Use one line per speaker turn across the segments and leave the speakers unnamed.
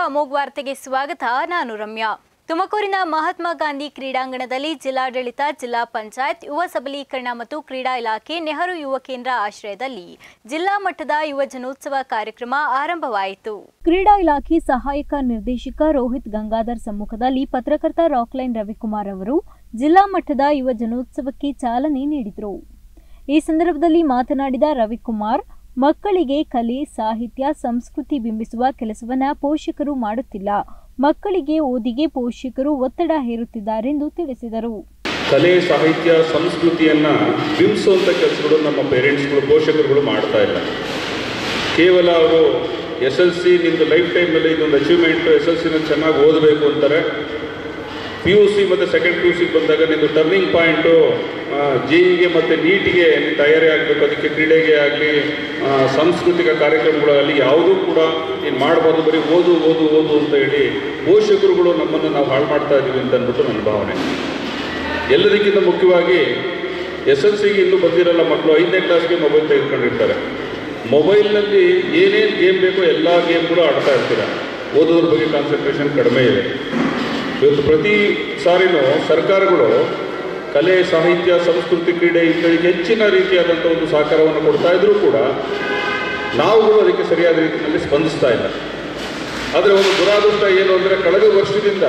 ಅಮೋಘ್ ವಾರ್ತೆಗೆ ಸ್ವಾಗತ ನಾನು ರಮ್ಯಾ ತುಮಕೂರಿನ ಮಹಾತ್ಮ ಗಾಂಧಿ ಕ್ರೀಡಾಂಗಣದಲ್ಲಿ ಜಿಲ್ಲಾಡಳಿತ ಜಿಲ್ಲಾ ಪಂಚಾಯತ್ ಯುವ ಸಬಲೀಕರಣ ಮತ್ತು ಕ್ರೀಡಾ ಇಲಾಖೆ ನೆಹರು ಯುವ ಕೇಂದ್ರ ಆಶ್ರಯದಲ್ಲಿ ಜಿಲ್ಲಾ ಮಟ್ಟದ ಯುವ ಜನೋತ್ಸವ ಕಾರ್ಯಕ್ರಮ ಆರಂಭವಾಯಿತು ಕ್ರೀಡಾ ಇಲಾಖೆ ಸಹಾಯಕ ನಿರ್ದೇಶಕ ರೋಹಿತ್ ಗಂಗಾಧರ್ ಸಮ್ಮುಖದಲ್ಲಿ ಪತ್ರಕರ್ತ ರಾಕ್ಲೈನ್ ರವಿಕುಮಾರ್ ಅವರು ಜಿಲ್ಲಾ ಮಟ್ಟದ ಯುವ ಜನೋತ್ಸವಕ್ಕೆ ಚಾಲನೆ ನೀಡಿದರು ಈ ಸಂದರ್ಭದಲ್ಲಿ ಮಾತನಾಡಿದ ರವಿಕುಮಾರ್ ಮಕ್ಕಳಿಗೆ ಕಲೆ ಸಾಹಿತ್ಯ ಸಂಸ್ಕೃತಿ ಬಿಂಬಿಸುವ ಕೆಲಸವನ್ನ ಪೋಷಕರು ಮಾಡುತ್ತಿಲ್ಲ ಮಕ್ಕಳಿಗೆ ಓದಿಗೆ ಪೋಷಕರು ಒತ್ತಡ ಹೇರುತ್ತಿದ್ದಾರೆಂದು ತಿಳಿಸಿದರು
ಕಲೆ ಸಾಹಿತ್ಯ ಸಂಸ್ಕೃತಿಯನ್ನು ಬಿಂಬಿಸುವಂಥ ಕೆಲಸಗಳು ನಮ್ಮ ಪೇರೆಂಟ್ಸ್ಗಳು ಪೋಷಕರುಗಳು ಮಾಡ್ತಾ ಇಲ್ಲ ಕೇವಲ ಅವರು ಎಸ್ ಎಲ್ ಸಿ ನಿಂದು ಲೈಫ್ ಟೈಮಲ್ಲಿ ಇದೊಂದು ಅಚೀವ್ಮೆಂಟು ಎಸ್ ಎಲ್ ಸಿನ ಚೆನ್ನಾಗಿ ಓದಬೇಕು ಅಂತಾರೆ ಪಿ ಯು ಸಿ ಮತ್ತು ಸೆಕೆಂಡ್ ಪಿ ಯು ಸಿಗೆ ಬಂದಾಗ ನಿಂದು ಟರ್ನಿಂಗ್ ಪಾಯಿಂಟು ಜೆ ಇಗೆ ಮತ್ತು ನೀಟಿಗೆ ನೀನು ತಯಾರಿ ಆಗಬೇಕು ಅದಕ್ಕೆ ಕ್ರೀಡೆಗೆ ಆಗಲಿ ಸಾಂಸ್ಕೃತಿಕ ಕಾರ್ಯಕ್ರಮಗಳಾಗಲಿ ಯಾವುದೂ ಕೂಡ ನೀನು ಮಾಡ್ಬೋದು ಬರೀ ಓದು ಓದು ಓದು ಅಂತ ಹೇಳಿ ಪೋಷಕರುಗಳು ನಮ್ಮನ್ನು ನಾವು ಹಾಳು ಮಾಡ್ತಾ ಇದ್ದೀವಿ ಅಂತ ಅಂದ್ಬಿಟ್ಟು ನನ್ನ ಭಾವನೆ ಎಲ್ಲದಕ್ಕಿಂತ ಮುಖ್ಯವಾಗಿ ಎಸ್ ಎಲ್ ಸಿಗೆ ಇನ್ನೂ ಬಂದಿರಲ್ಲ ಮಕ್ಕಳು ಐದನೇ ಕ್ಲಾಸ್ಗೆ ಮೊಬೈಲ್ ತೆಗೆದುಕೊಂಡಿರ್ತಾರೆ ಮೊಬೈಲ್ನಲ್ಲಿ ಏನೇನು ಗೇಮ್ ಬೇಕೋ ಎಲ್ಲ ಗೇಮ್ಗಳು ಆಡ್ತಾ ಇರ್ತೀರ ಓದೋದ್ರ ಬಗ್ಗೆ ಕಾನ್ಸಂಟ್ರೇಷನ್ ಕಡಿಮೆ ಇದೆ ಇವತ್ತು ಪ್ರತಿ ಸಾರಿನೂ ಸರ್ಕಾರಗಳು ಕಲೆ ಸಾಹಿತ್ಯ ಸಂಸ್ಕೃತಿ ಕ್ರೀಡೆ ಇವುಗಳಿಗೆ ಹೆಚ್ಚಿನ ರೀತಿಯಾದಂಥ ಒಂದು ಸಹಕಾರವನ್ನು ಕೊಡ್ತಾ ಇದ್ರೂ ಕೂಡ ನಾವುಗಳು ಅದಕ್ಕೆ ಸರಿಯಾದ ರೀತಿಯಲ್ಲಿ ಸ್ಪಂದಿಸ್ತಾ ಇಲ್ಲ ಆದರೆ ಒಂದು ದುರಾದೃಷ್ಟ ಏನು ಅಂದರೆ ಕಳೆದ ವರ್ಷದಿಂದ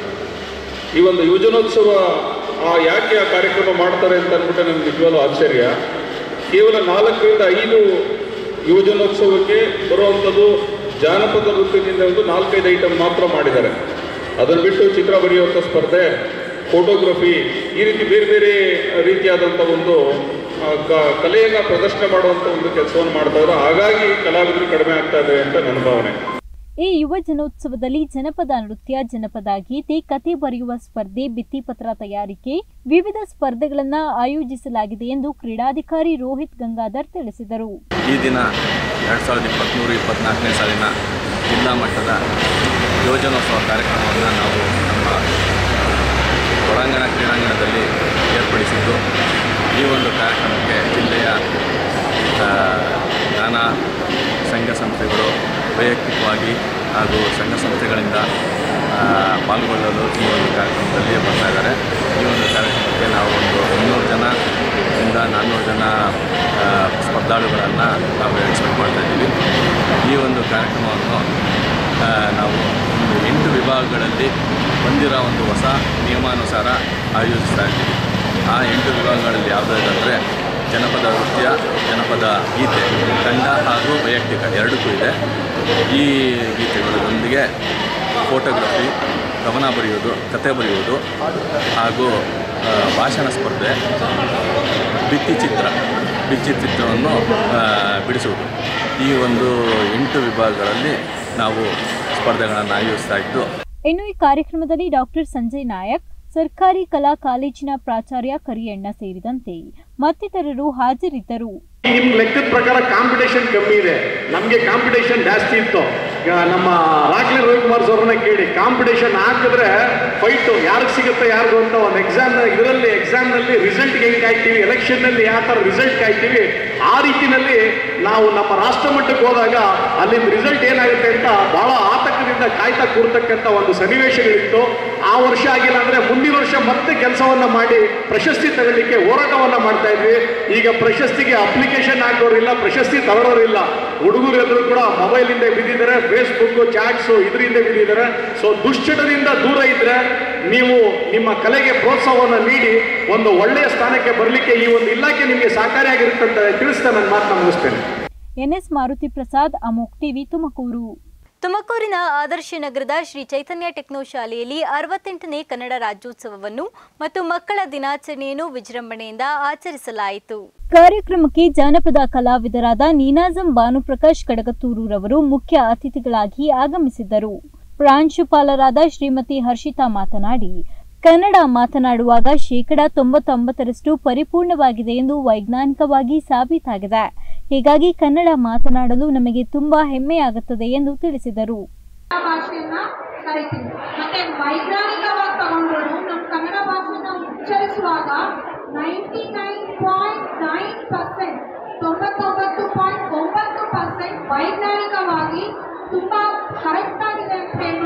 ಈ ಒಂದು ಯುವಜನೋತ್ಸವ ಆ ಯಾಕೆ ಆ ಕಾರ್ಯಕ್ರಮ ಮಾಡ್ತಾರೆ ಅಂತ ಅಂದ್ಬಿಟ್ಟು ನನಗೆ ನಿಜವಾಗ್ಲೂ ಆಶ್ಚರ್ಯ ಕೇವಲ ನಾಲ್ಕರಿಂದ ಐದು ಯುವಜನೋತ್ಸವಕ್ಕೆ ಬರುವಂಥದ್ದು ಜಾನಪದ ನೃತ್ಯದಿಂದ ಒಂದು ನಾಲ್ಕೈದು ಐಟಮ್ ಮಾತ್ರ ಮಾಡಿದ್ದಾರೆ ಅದನ್ನು ಬಿಟ್ಟು ಚಿತ್ರ ಬರೆಯುವಂಥ ಸ್ಪರ್ಧೆ ಫೋಟೋಗ್ರಫಿ ಈ ರೀತಿ ಬೇರೆ ಬೇರೆ ರೀತಿಯಾದಂಥ ಒಂದು ಆ, ಕ- ಕಲೆಯನ್ನು ಪ್ರದರ್ಶನ ಮಾಡುವಂಥ ಒಂದು ಕೆಲಸವನ್ನು ಮಾಡ್ತಾ ಇದ್ದಾರೆ ಹಾಗಾಗಿ ಕಲಾವಿದರು ಕಡಿಮೆ ಆಗ್ತಾ ಇದೆ ಅಂತ ನನ್ನ ಭಾವನೆ
ಈ ಯುವ ಜನೋತ್ಸವದಲ್ಲಿ ಜನಪದ ನೃತ್ಯ ಜನಪದ ಗೀತೆ ಕತೆ ಬರೆಯುವ ಸ್ಪರ್ಧೆ ಭಿತ್ತಿಪತ್ರ ತಯಾರಿಕೆ ವಿವಿಧ ಸ್ಪರ್ಧೆಗಳನ್ನು ಆಯೋಜಿಸಲಾಗಿದೆ ಎಂದು ಕ್ರೀಡಾಧಿಕಾರಿ ರೋಹಿತ್ ಗಂಗಾಧರ್ ತಿಳಿಸಿದರು
ಈ ದಿನ ಎರಡು ಸಾವಿರದ ಇಪ್ಪತ್ತ್ಮೂರು ಇಪ್ಪತ್ತ್ನಾಲ್ಕನೇ ಸಾಲಿನ ಜಿಲ್ಲಾ ಮಟ್ಟದ ಯೋಜನೋತ್ಸವ ಕಾರ್ಯಕ್ರಮವನ್ನು ನಾವು ನಮ್ಮ ಒಳಾಂಗಣ ಕ್ರೀಡಾಂಗಣದಲ್ಲಿ ಏರ್ಪಡಿಸಿದ್ದು ಈ ಒಂದು ಕಾರ್ಯಕ್ರಮಕ್ಕೆ ಜಿಲ್ಲೆಯ ಆ, ನಾನಾ ಸಂಘ ಸಂಸ್ಥೆಗಳು ವೈಯಕ್ತಿಕವಾಗಿ ಹಾಗೂ ಸಂಘ ಸಂಸ್ಥೆಗಳಿಂದ ಆ, ಪಾಲ್ಗೊಳ್ಳಲು ಈ ಒಂದು ಕಾರ್ಯಕ್ರಮದಲ್ಲಿ ಬರ್ತಾ ಇದ್ದಾರೆ ಈ ಒಂದು ಕಾರ್ಯಕ್ರಮಕ್ಕೆ ನಾವು ಒಂದು ಮುನ್ನೂರು ಜನ ಇಂದ ನಾನ್ನೂರು ಜನ ಆ, ಸ್ಪರ್ಧಾಳುಗಳನ್ನು ನಾವು ಎಕ್ಸ್ಪೆಕ್ಟ್ ಮಾಡ್ತಾ ಇದ್ದೀವಿ ಈ ಒಂದು ಕಾರ್ಯಕ್ರಮವನ್ನು ಆ, ನಾವು ಒಂದು ಎಂಟು ವಿಭಾಗಗಳಲ್ಲಿ ಬಂದಿರೋ ಒಂದು ಹೊಸ ನಿಯಮಾನುಸಾರ ಆಯೋಜಿಸ್ತಾ ಇದ್ದೀವಿ ಆ ಎಂಟು ವಿಭಾಗಗಳಲ್ಲಿ ಯಾವುದಾದಂದರೆ ಜನಪದ ನೃತ್ಯ ಜನಪದ ಗೀತೆ ತಂಡ ಹಾಗೂ ವೈಯಕ್ತಿಕ ಎರಡಕ್ಕೂ ಇದೆ ಈ ಗೀತೆಗಳೊಂದಿಗೆ ಫೋಟೋಗ್ರಫಿ ಕವನ ಬರೆಯೋದು ಕತೆ ಬರೆಯೋದು ಹಾಗೂ ಆ, ಭಾಷಣ ಸ್ಪರ್ಧೆ ಭಿತ್ತಿಚಿತ್ರ ಭಿತ್ತಿಚಿತ್ರವನ್ನು ಆ, ಬಿಡಿಸುವುದು ಈ ಒಂದು ಎಂಟು ವಿಭಾಗಗಳಲ್ಲಿ ನಾವು ಸ್ಪರ್ಧೆಗಳನ್ನು ಆಯೋಜಿಸ್ತಾ ಇದ್ದು
ಇನ್ನು ಈ ಕಾರ್ಯಕ್ರಮದಲ್ಲಿ ಡಾಕ್ಟರ್ ಸಂಜಯ್ ನಾಯಕ್ ಸರ್ಕಾರಿ ಕಲಾ ಕಾಲೇಜಿನ ಪ್ರಾಚಾರ್ಯ ಕರಿಯಣ್ಣ ಸೇರಿದಂತೆ ಮತ್ತಿತರರು ಹಾಜರಿದ್ದರು
ನಿಮ್ಮ ಲೆಕ್ಕದ ಪ್ರಕಾರ ಕಾಂಪಿಟೇಷನ್ ಕಮ್ಮಿ ಇದೆ ನಮಗೆ ಕಾಂಪಿಟೇಷನ್ ಜಾಸ್ತಿ ಇತ್ತು ಈಗ ನಮ್ಮ ರಾಕ್ಲೆ ರವಿಕುಮಾರ್ ಸರ್ನ ಕೇಳಿ ಕಾಂಪಿಟೇಷನ್ ಹಾಕಿದ್ರೆ ಫೈಟು ಯಾರಿಗೆ ಸಿಗುತ್ತೆ ಯಾರಿಗೂ ಅಂತ ಒಂದು ಎಕ್ಸಾಮ್ ಇದರಲ್ಲಿ ಎಕ್ಸಾಮ್ನಲ್ಲಿ ರಿಸಲ್ಟ್ಗೆ ಹೆಂಗೆ ಕಾಯ್ತೀವಿ ಎಲೆಕ್ಷನ್ನಲ್ಲಿ ಯಾವ ಥರ ರಿಸಲ್ಟ್ ಕಾಯ್ತೀವಿ ಆ ರೀತಿನಲ್ಲಿ ನಾವು ನಮ್ಮ ರಾಷ್ಟ್ರ ಮಟ್ಟಕ್ಕೆ ಹೋದಾಗ ಅಲ್ಲಿಂದ ರಿಸಲ್ಟ್ ಏನಾಗುತ್ತೆ ಅಂತ ಬಹಳ ಆತಂಕದಿಂದ ಕಾಯ್ತಾ ಕೂರ್ತಕ್ಕಂಥ ಒಂದು ಸನ್ನಿವೇಶಗಳಿತ್ತು ಆ ವರ್ಷ ಆಗಿಲ್ಲ ಅಂದ್ರೆ ಮುಂದಿನ ವರ್ಷ ಮತ್ತೆ ಕೆಲಸವನ್ನ ಮಾಡಿ ಪ್ರಶಸ್ತಿ ತಗೊಳ್ಳಿಕ್ಕೆ ಹೋರಾಟವನ್ನ ಮಾಡ್ತಾ ಇದ್ವಿ ಈಗ ಪ್ರಶಸ್ತಿಗೆ ಅಪ್ಲಿಕೇಶನ್ ಹಾಕೋರಿಲ್ಲ ಪ್ರಶಸ್ತಿ ತಗೊಳ್ಳೋರಿಲ್ಲ ಹುಡುಗರು ಎದುರು ಕೂಡ ಮೊಬೈಲ್ ಇಂದ ಬಿದ್ದಿದ್ದಾರೆ ಫೇಸ್ಬುಕ್ ಚಾಟ್ಸ್ ಇದರಿಂದ ಬಿದ್ದಿದ್ದಾರೆ ಸೊ ದುಶ್ಚಟದಿಂದ ದೂರ ಇದ್ರೆ ನೀವು ನಿಮ್ಮ ಕಲೆಗೆ ಪ್ರೋತ್ಸಾಹವನ್ನು ನೀಡಿ ಒಂದು ಒಳ್ಳೆಯ ಸ್ಥಾನಕ್ಕೆ ಬರಲಿಕ್ಕೆ ಈ ಒಂದು ಇಲಾಖೆ ನಿಮಗೆ ಸಹಕಾರಿಯಾಗಿರುತ್ತೆ ಅಂತ ತಿಳಿಸ್ತಾ ನನ್ನ ಮಾತನ್ನ ಮುಗಿಸ್ತೇನೆ
ಎನ್ಎಸ್ ಮಾರುತಿ ಪ್ರಸಾದ್ ಅಮೋಕ್ ಟಿವಿ ತುಮಕೂರು ತುಮಕೂರಿನ ಆದರ್ಶ ನಗರದ ಶ್ರೀ ಚೈತನ್ಯ ಟೆಕ್ನೋ ಶಾಲೆಯಲ್ಲಿ ಅರವತ್ತೆಂಟನೇ ಕನ್ನಡ ರಾಜ್ಯೋತ್ಸವವನ್ನು ಮತ್ತು ಮಕ್ಕಳ ದಿನಾಚರಣೆಯನ್ನು ವಿಜೃಂಭಣೆಯಿಂದ ಆಚರಿಸಲಾಯಿತು ಕಾರ್ಯಕ್ರಮಕ್ಕೆ ಜಾನಪದ ಕಲಾವಿದರಾದ ನೀನಾಜಂ ಭಾನುಪ್ರಕಾಶ್ ಕಡಗತ್ತೂರುರವರು ಮುಖ್ಯ ಅತಿಥಿಗಳಾಗಿ ಆಗಮಿಸಿದ್ದರು ಪ್ರಾಂಶುಪಾಲರಾದ ಶ್ರೀಮತಿ ಹರ್ಷಿತಾ ಮಾತನಾಡಿ ಕನ್ನಡ ಮಾತನಾಡುವಾಗ ಶೇಕಡ ತೊಂಬತ್ತೊಂಬತ್ತರಷ್ಟು ಪರಿಪೂರ್ಣವಾಗಿದೆ ಎಂದು ವೈಜ್ಞಾನಿಕವಾಗಿ ಸಾಬೀತಾಗಿದೆ ಹೀಗಾಗಿ ಕನ್ನಡ ಮಾತನಾಡಲು ನಮಗೆ ತುಂಬಾ ಹೆಮ್ಮೆಯಾಗುತ್ತದೆ ಎಂದು ತಿಳಿಸಿದರು
ಭಾಷೆಯನ್ನ ಕರಿತೀವಿ ಮತ್ತೆ ವೈಜ್ಞಾನಿಕವಾಗಿ ತಗೊಂಡ್ರು ನಮ್ಮ ಕನ್ನಡ ಭಾಷೆನ ಉಚ್ಚರಿಸುವಾಗ ninety nine point nine percent ತೊಂಬತ್ತೊಂಬತ್ತು ಪಾಯಿಂಟ್ ಒಂಬತ್ತು ಪರ್ಸೆಂಟ್ ವೈಜ್ಞಾನಿಕವಾಗಿ ತುಂಬಾ ಕರೆಕ್ಟ್ ಆಗಿದೆ ಅಂತ ಹೇಳಿ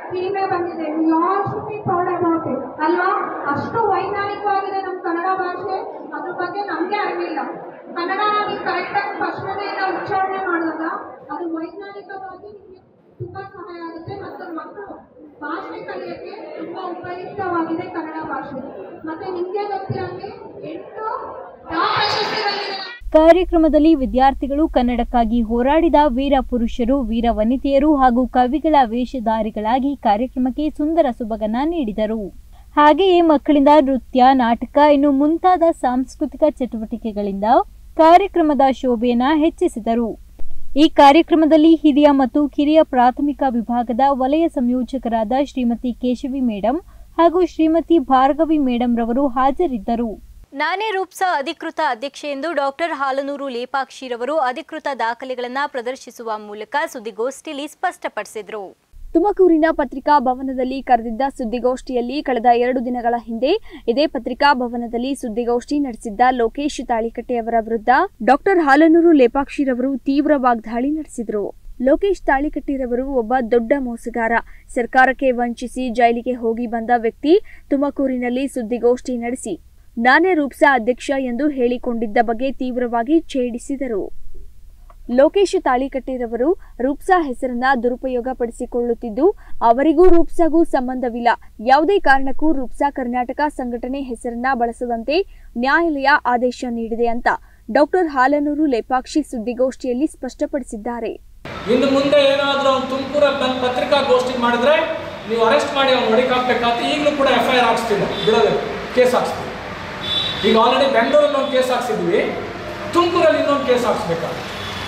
ಹಿರಿಮೆ ಬಂದಿದೆ all should be proud about it ಅಲ್ವಾ ಅಷ್ಟು ವೈಜ್ಞಾನಿಕವಾಗಿದೆ ನಮ್ಮ ಕನ್ನಡ ಭಾಷೆ ಅದ್ರ ಬಗ್ಗೆ ನಮಗೆ ಅರಿವಿಲ್ಲ ಕನ್ನಡ ನೀವು ಕರೆಕ್ಟಾಗಿ ಸ್ಪಷ್ಟತೆಯಿಂದ ಉಚ್ಚಾರಣೆ ಮಾಡಿದಾಗ ಅದು ವೈಜ್ಞಾನಿಕವಾಗಿ ನಿಮಗೆ ತುಂಬಾ ಸಹಾಯ ಆಗುತ್ತೆ ಮತ್ತು ಮಕ್ಕಳು ಭಾಷೆ ಕಲಿಯೋಕ್ಕೆ ತುಂಬಾ ಉಪಯುಕ್ತವಾಗಿದೆ ಕನ್ನಡ ಭಾಷೆ ಮತ್ತೆ ನಿಮಗೆ ಗೊತ್ತಿರಂಗೆ ಎಂಟು ಯಾವ ಪ್ರಶಸ್ತಿ ಬಂದಿದೆ
ಕಾರ್ಯಕ್ರಮದಲ್ಲಿ ವಿದ್ಯಾರ್ಥಿಗಳು ಕನ್ನಡಕ್ಕಾಗಿ ಹೋರಾಡಿದ ವೀರ ಪುರುಷರು ವೀರ ವನಿತೆಯರು ಹಾಗೂ ಕವಿಗಳ ವೇಷಧಾರಿಗಳಾಗಿ ಕಾರ್ಯಕ್ರಮಕ್ಕೆ ಸುಂದರ ಸುಬಗನ ನೀಡಿದರು ಹಾಗೆಯೇ ಮಕ್ಕಳಿಂದ ನೃತ್ಯ ನಾಟಕ ಇನ್ನು ಮುಂತಾದ ಸಾಂಸ್ಕೃತಿಕ ಚಟುವಟಿಕೆಗಳಿಂದ ಕಾರ್ಯಕ್ರಮದ ಶೋಭೆಯನ್ನ ಹೆಚ್ಚಿಸಿದರು ಈ ಕಾರ್ಯಕ್ರಮದಲ್ಲಿ ಹಿರಿಯ ಮತ್ತು ಕಿರಿಯ ಪ್ರಾಥಮಿಕ ವಿಭಾಗದ ವಲಯ ಸಂಯೋಜಕರಾದ ಶ್ರೀಮತಿ ಕೇಶವಿ ಮೇಡಂ ಹಾಗೂ ಶ್ರೀಮತಿ ಭಾರ್ಗವಿ ಮೇಡಂ ರವರು ಹಾಜರಿದ್ದರು ನಾನೇ ರೂಪ್ಸಾ ಅಧಿಕೃತ ಅಧ್ಯಕ್ಷೆ ಎಂದು ಡಾಕ್ಟರ್ ಹಾಲನೂರು ಲೇಪಾಕ್ಷಿರವರು ಅಧಿಕೃತ ದಾಖಲೆಗಳನ್ನು ಪ್ರದರ್ಶಿಸುವ ಮೂಲಕ ಸುದ್ದಿಗೋಷ್ಠಿಯಲ್ಲಿ ಸ್ಪಷ್ಟಪಡಿಸಿದರು
ತುಮಕೂರಿನ ಪತ್ರಿಕಾ ಭವನದಲ್ಲಿ ಕರೆದಿದ್ದ ಸುದ್ದಿಗೋಷ್ಠಿಯಲ್ಲಿ ಕಳೆದ ಎರಡು ದಿನಗಳ ಹಿಂದೆ ಇದೇ ಪತ್ರಿಕಾ ಭವನದಲ್ಲಿ ಸುದ್ದಿಗೋಷ್ಠಿ ನಡೆಸಿದ್ದ ಲೋಕೇಶ್ ತಾಳಿಕಟ್ಟೆಯವರ ವಿರುದ್ಧ ಡಾಕ್ಟರ್ ಹಾಲನೂರು ಲೇಪಾಕ್ಷಿರವರು ತೀವ್ರ ವಾಗ್ದಾಳಿ ನಡೆಸಿದರು ಲೋಕೇಶ್ ತಾಳಿಕಟ್ಟಿರವರು ಒಬ್ಬ ದೊಡ್ಡ ಮೋಸಗಾರ ಸರ್ಕಾರಕ್ಕೆ ವಂಚಿಸಿ ಜೈಲಿಗೆ ಹೋಗಿ ಬಂದ ವ್ಯಕ್ತಿ ತುಮಕೂರಿನಲ್ಲಿ ಸುದ್ದಿಗೋಷ್ಠಿ ನಡೆಸಿ ನಾನೇ ರೂಪ್ಸಾ ಅಧ್ಯಕ್ಷ ಎಂದು ಹೇಳಿಕೊಂಡಿದ್ದ ಬಗ್ಗೆ ತೀವ್ರವಾಗಿ ಛೇಡಿಸಿದರು ಲೋಕೇಶ್ ತಾಳಿಕಟ್ಟಿರವರು ರೂಪ್ಸಾ ಹೆಸರನ್ನ ದುರುಪಯೋಗ ಪಡಿಸಿಕೊಳ್ಳುತ್ತಿದ್ದು ಅವರಿಗೂ ರೂಪ್ಸಾಗೂ ಸಂಬಂಧವಿಲ್ಲ ಯಾವುದೇ ಕಾರಣಕ್ಕೂ ರೂಪ್ಸಾ ಕರ್ನಾಟಕ ಸಂಘಟನೆ ಹೆಸರನ್ನ ಬಳಸದಂತೆ ನ್ಯಾಯಾಲಯ ಆದೇಶ ನೀಡಿದೆ ಅಂತ ಡಾಕ್ಟರ್ ಹಾಲನೂರು ಲೇಪಾಕ್ಷಿ ಸುದ್ದಿಗೋಷ್ಠಿಯಲ್ಲಿ ಸ್ಪಷ್ಟಪಡಿಸಿದ್ದಾರೆ
ಇನ್ನು ಮುಂದೆ ಏನಾದರೂ ಅವ್ನು ತುಮಕೂರಲ್ಲಿ ಬಂದು ಪತ್ರಿಕಾಗೋಷ್ಠಿ ಮಾಡಿದ್ರೆ ನೀವು ಅರೆಸ್ಟ್ ಮಾಡಿ ಅವ್ನು ಹೊಡಿಕ್ ಹಾಕ್ಬೇಕಾದ್ರೆ ಈಗಲೂ ಕೂಡ ಎಫ್ ಐ ಆರ್ ಹಾಕ್ಸ್ತೀನಿ ಬಿಡೋದಿಲ್ಲ ಕೇಸ್ ಹಾಕ್ಸ್ತೀವಿ ಈಗ ಆಲ್ರೆಡಿ ಬೆಂಗಳೂರಲ್ಲಿ ಒಂದು ಕೇಸ್ ಹಾಕ್ಸಿದ್ವಿ ತುಮಕೂರಲ್ಲಿ ಇನ್ನೊಂದು ಕೇಸ್ ಹಾಕ್ಸ್ಬೇಕಾದ್ರೆ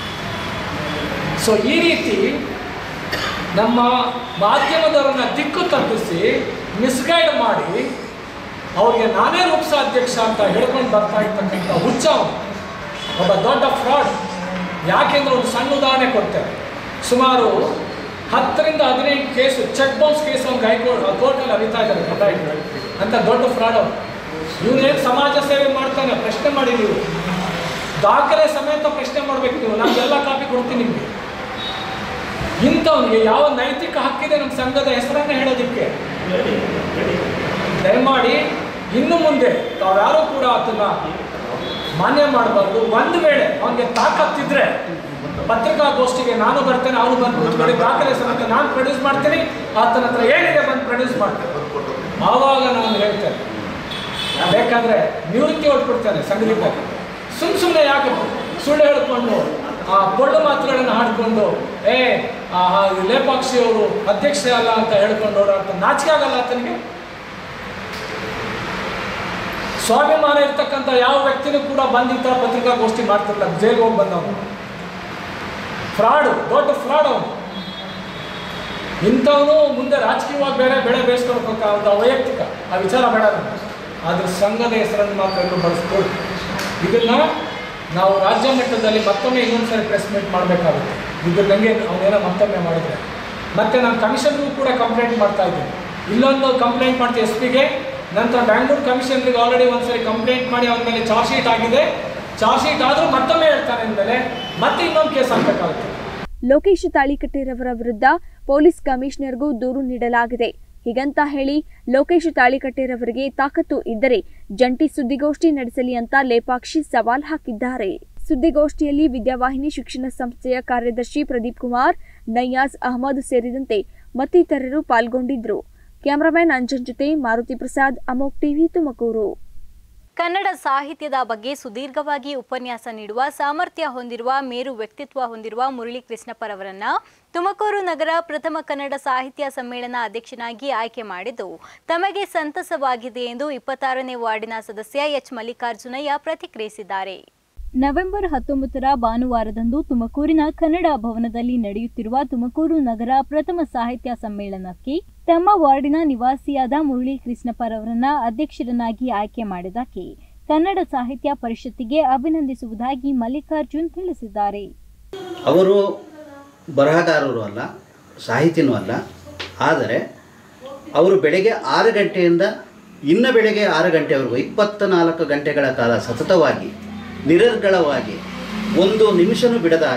ಸೊ ಈ ರೀತಿ ನಮ್ಮ ಮಾಧ್ಯಮದವರನ್ನ ದಿಕ್ಕು ತಪ್ಪಿಸಿ ಮಿಸ್ಗೈಡ್ ಮಾಡಿ ಅವ್ರಿಗೆ ನಾನೇ ರೂಪ್ಸ ಅಧ್ಯಕ್ಷ ಅಂತ ಹೇಳ್ಕೊಂಡು ಬರ್ತಾ ಇರ್ತಕ್ಕಂಥ ಹುಚ್ಚ ಅವ್ನು. ಒಬ್ಬ ದೊಡ್ಡ ಫ್ರಾಡ್ ಯಾಕೆಂದ್ರೆ ಒಂದು ಸಣ್ಣ ಉದಾಹರಣೆ ಕೊಡ್ತೇವೆ ಸುಮಾರು ಹತ್ತರಿಂದ ಹದಿನೈದು ಕೇಸು ಚೆಕ್ ಬೌನ್ಸ್ ಕೇಸ್ ಅವ್ನು ಹೈಕೋರ್ಟ್ ಕೋರ್ಟಲ್ಲಿ ಅರಿತಾ ಇದ್ದಾರೆ ಗೊತ್ತಾಯ್ತು ಅಂತ ದೊಡ್ಡ ಫ್ರಾಡ್ ಅವ್ನು ಇವನೇನು ಸಮಾಜ ಸೇವೆ ಮಾಡ್ತಾನೆ ಪ್ರಶ್ನೆ ಮಾಡಿ ನೀವು ದಾಖಲೆ ಸಮೇತ ಪ್ರಶ್ನೆ ಮಾಡ್ಬೇಕು ನೀವು ನಮ್ಗೆಲ್ಲ ಕಾಪಿ ಕೊಡ್ತೀನಿ ನಿಮಗೆ ಇಂಥವನಿಗೆ ಯಾವ ನೈತಿಕ ಹಕ್ಕಿದೆ ನಮ್ಮ ಸಂಘದ ಹೆಸರನ್ನೇ ಹೇಳೋದಕ್ಕೆ ದಯಮಾಡಿ ಇನ್ನು ಮುಂದೆ ತಾವ್ಯಾರೂ ಕೂಡ ಅದನ್ನ ಮಾನ್ಯ ಮಾಡಬಾರ್ದು ಒಂದು ವೇಳೆ ಅವನಿಗೆ ತಾಕತ್ತಿದ್ರೆ ಪತ್ರಿಕಾಗೋಷ್ಠಿಗೆ ನಾನು ಬರ್ತೇನೆ ಅವನು ಬಂದು ಕೂತ್ಕೊಳ್ಳಿ ದಾಖಲೆ ಸಮೇತ ನಾನು ಪ್ರೊಡ್ಯೂಸ್ ಮಾಡ್ತೀನಿ ಆತನ ಹತ್ರ ಏನಿದೆ ಬಂದು ಪ್ರೊಡ್ಯೂಸ್ ಮಾಡ್ತೇನೆ ಆವಾಗ ನಾನು ಹೇಳ್ತೇನೆ ಬೇಕಾದ್ರೆ ನಿವೃತ್ತಿ ಹೊಟ್ಬಿಡ್ತಾನೆ ಸಂಘದಿಂದ ಸುಮ್ ಸುಮ್ಮನೆ ಯಾಕೆ ಸುಳ್ಳು ಹೇಳ್ಕೊಂಡು ಆ ಪೊಳ್ಳು ಮಾತುಗಳನ್ನು ಹಾಡ್ಕೊಂಡು ಏ ಆ ಆ ಲೇಪಾಕ್ಷಿ ಅವರು ಅಧ್ಯಕ್ಷ ಅಲ್ಲ ಅಂತ ಹೇಳ್ಕೊಂಡು ಓಡಾಡ್ತ ನಾಚಿಕೆ ಆಗಲ್ಲ ಆತನಿಗೆ ಸ್ವಾಭಿಮಾನ ಇರ್ತಕ್ಕಂಥ ಯಾವ ವ್ಯಕ್ತಿನೂ ಕೂಡ ಬಂದು ಈ ಥರ ಪತ್ರಿಕಾಗೋಷ್ಠಿ ಮಾಡ್ತಿರ್ಲಿಲ್ಲ ಜೈಲಿಗೆ ಹೋಗಿ ಬಂದವನು ಫ್ರಾಡು ದೊಡ್ಡ ಫ್ರಾಡ್ ಅವನು ಇಂಥವನು ಮುಂದೆ ರಾಜಕೀಯವಾಗಿ ಬೇರೆ ಬೆಳೆ ಬೇಯಿಸ್ಕೊಳ್ಬೇಕ ಅಂತ ವೈಯಕ್ತಿಕ ಆ ವಿಚಾರ ಬೇಡ ನಮ್ಗೆ. ಆದ್ರೆ ಸಂಘದ ಹೆಸರನ್ನು ಮಾತ್ರ ಎಲ್ಲೂ ಬಳಸ್ಕೊಡಿ ಇದನ್ನ ನಾವು ರಾಜ್ಯ ಮಟ್ಟದಲ್ಲಿ ಮತ್ತೊಮ್ಮೆ ಇನ್ನೊಂದು ಸರಿ ಪ್ರೆಸ್ ಮೀಟ್ ಮಾಡಬೇಕಾಗುತ್ತೆ ಇದ್ರ ನನಗೆ ಅವನೇನೋ ಮತ್ತೊಮ್ಮೆ ಮಾಡಿದ್ರೆ ಮತ್ತೆ ನಾನು ಕಮಿಷನ್ಗೂ ಕೂಡ ಕಂಪ್ಲೇಂಟ್ ಮಾಡ್ತಾ ಇದ್ದೀನಿ ಇಲ್ಲೊಂದು ಕಂಪ್ಲೇಂಟ್ ಮಾಡ್ತೀವಿ ಎಸ್ ಪಿಗೆ ನಂತರ ಬ್ಯಾಂಗ್ಳೂರು ಕಮಿಷನ್ರಿಗೆ ಆಲ್ರೆಡಿ ಒಂದ್ಸರಿ ಕಂಪ್ಲೇಂಟ್ ಮಾಡಿ ಅವನ ಮೇಲೆ ಚಾರ್ಜ್ ಶೀಟ್ ಆಗಿದೆ ಚಾರ್ಜ್ ಶೀಟ್ ಆದರೂ ಮತ್ತೊಮ್ಮೆ ಹೇಳ್ತಾನೆ ಅಂದಮೇಲೆ ಮತ್ತೆ ಇನ್ನೊಂದು ಕೇಸ್ ಹಾಕಬೇಕಾಗುತ್ತೆ
ಲೋಕೇಶ್ ತಾಳಿಕಟ್ಟೆರವರ ವಿರುದ್ಧ ಪೊಲೀಸ್ ಕಮಿಷನರ್ಗೂ ದೂರು ನೀಡಲಾಗಿದೆ ಹೀಗಂತ ಹೇಳಿ ಲೋಕೇಶ್ ತಾಳಿಕಟ್ಟೆರವರಿಗೆ ತಾಕತ್ತು ಇದ್ದರೆ ಜಂಟಿ ಸುದ್ದಿಗೋಷ್ಠಿ ನಡೆಸಲಿ ಅಂತ ಲೇಪಾಕ್ಷಿ ಸವಾಲ್ ಹಾಕಿದ್ದಾರೆ ಸುದ್ದಿಗೋಷ್ಠಿಯಲ್ಲಿ ವಿದ್ಯಾವಾಹಿನಿ ಶಿಕ್ಷಣ ಸಂಸ್ಥೆಯ ಕಾರ್ಯದರ್ಶಿ ಪ್ರದೀಪ್ ಕುಮಾರ್ ನಯ್ಯಾಜ್ ಅಹಮದ್ ಸೇರಿದಂತೆ ಮತ್ತಿತರರು ಪಾಲ್ಗೊಂಡಿದ್ರು ಕ್ಯಾಮರಾಮ್ಯಾನ್ ಅಂಜನ್ ಜೊತೆ ಮಾರುತಿ ಪ್ರಸಾದ್ ಅಮೋಕ್ ಟಿವಿ ತುಮಕೂರು
ಕನ್ನಡ ಸಾಹಿತ್ಯದ ಬಗ್ಗೆ ಸುದೀರ್ಘವಾಗಿ ಉಪನ್ಯಾಸ ನೀಡುವ ಸಾಮರ್ಥ್ಯ ಹೊಂದಿರುವ ಮೇರು ವ್ಯಕ್ತಿತ್ವ ಹೊಂದಿರುವ ಮುರಳಿ ಕೃಷ್ಣಪ್ಪರವರನ್ನ ತುಮಕೂರು ನಗರ ಪ್ರಥಮ ಕನ್ನಡ ಸಾಹಿತ್ಯ ಸಮ್ಮೇಳನ ಅಧ್ಯಕ್ಷನಾಗಿ ಆಯ್ಕೆ ಮಾಡಿದ್ದು ತಮಗೆ ಸಂತಸವಾಗಿದೆ ಎಂದು ಇಪ್ಪತ್ತಾರನೇ ವಾರ್ಡಿನ ಸದಸ್ಯ ಎಚ್ ಮಲ್ಲಿಕಾರ್ಜುನಯ್ಯ ಪ್ರತಿಕ್ರಿಯಿಸಿದ್ದಾರೆ ನವೆಂಬರ್ ಹತ್ತೊಂಬತ್ತರ ಭಾನುವಾರದಂದು ತುಮಕೂರಿನ ಕನ್ನಡ ಭವನದಲ್ಲಿ ನಡೆಯುತ್ತಿರುವ ತುಮಕೂರು ನಗರ ಪ್ರಥಮ ಸಾಹಿತ್ಯ ಸಮ್ಮೇಳನಕ್ಕೆ ತಮ್ಮ ವಾರ್ಡಿನ ನಿವಾಸಿಯಾದ ಮುರಳಿ ಕೃಷ್ಣಪ್ಪರವರನ್ನ ಅಧ್ಯಕ್ಷರನ್ನಾಗಿ ಆಯ್ಕೆ ಮಾಡಿದ್ದಕ್ಕೆ ಕನ್ನಡ ಸಾಹಿತ್ಯ ಪರಿಷತ್ತಿಗೆ ಅಭಿನಂದಿಸುವುದಾಗಿ ಮಲ್ಲಿಕಾರ್ಜುನ್ ತಿಳಿಸಿದ್ದಾರೆ
ಅವರು ಬರಹಗಾರರು ಅಲ್ಲ ಸಾಹಿತಿನೂ ಅಲ್ಲ ಆದರೆ ಅವರು ಬೆಳಗ್ಗೆ ಆರು ಗಂಟೆಯಿಂದ ಇನ್ನು ಬೆಳಗ್ಗೆ ಆರು ಗಂಟೆವರೆಗೂ ಇಪ್ಪತ್ತ ನಾಲ್ಕು ಗಂಟೆಗಳ ಕಾಲ ಸತತವಾಗಿ ನಿರರ್ಗಳವಾಗಿ ಒಂದು ನಿಮಿಷನೂ ಬಿಡದ ಹಾಗೆ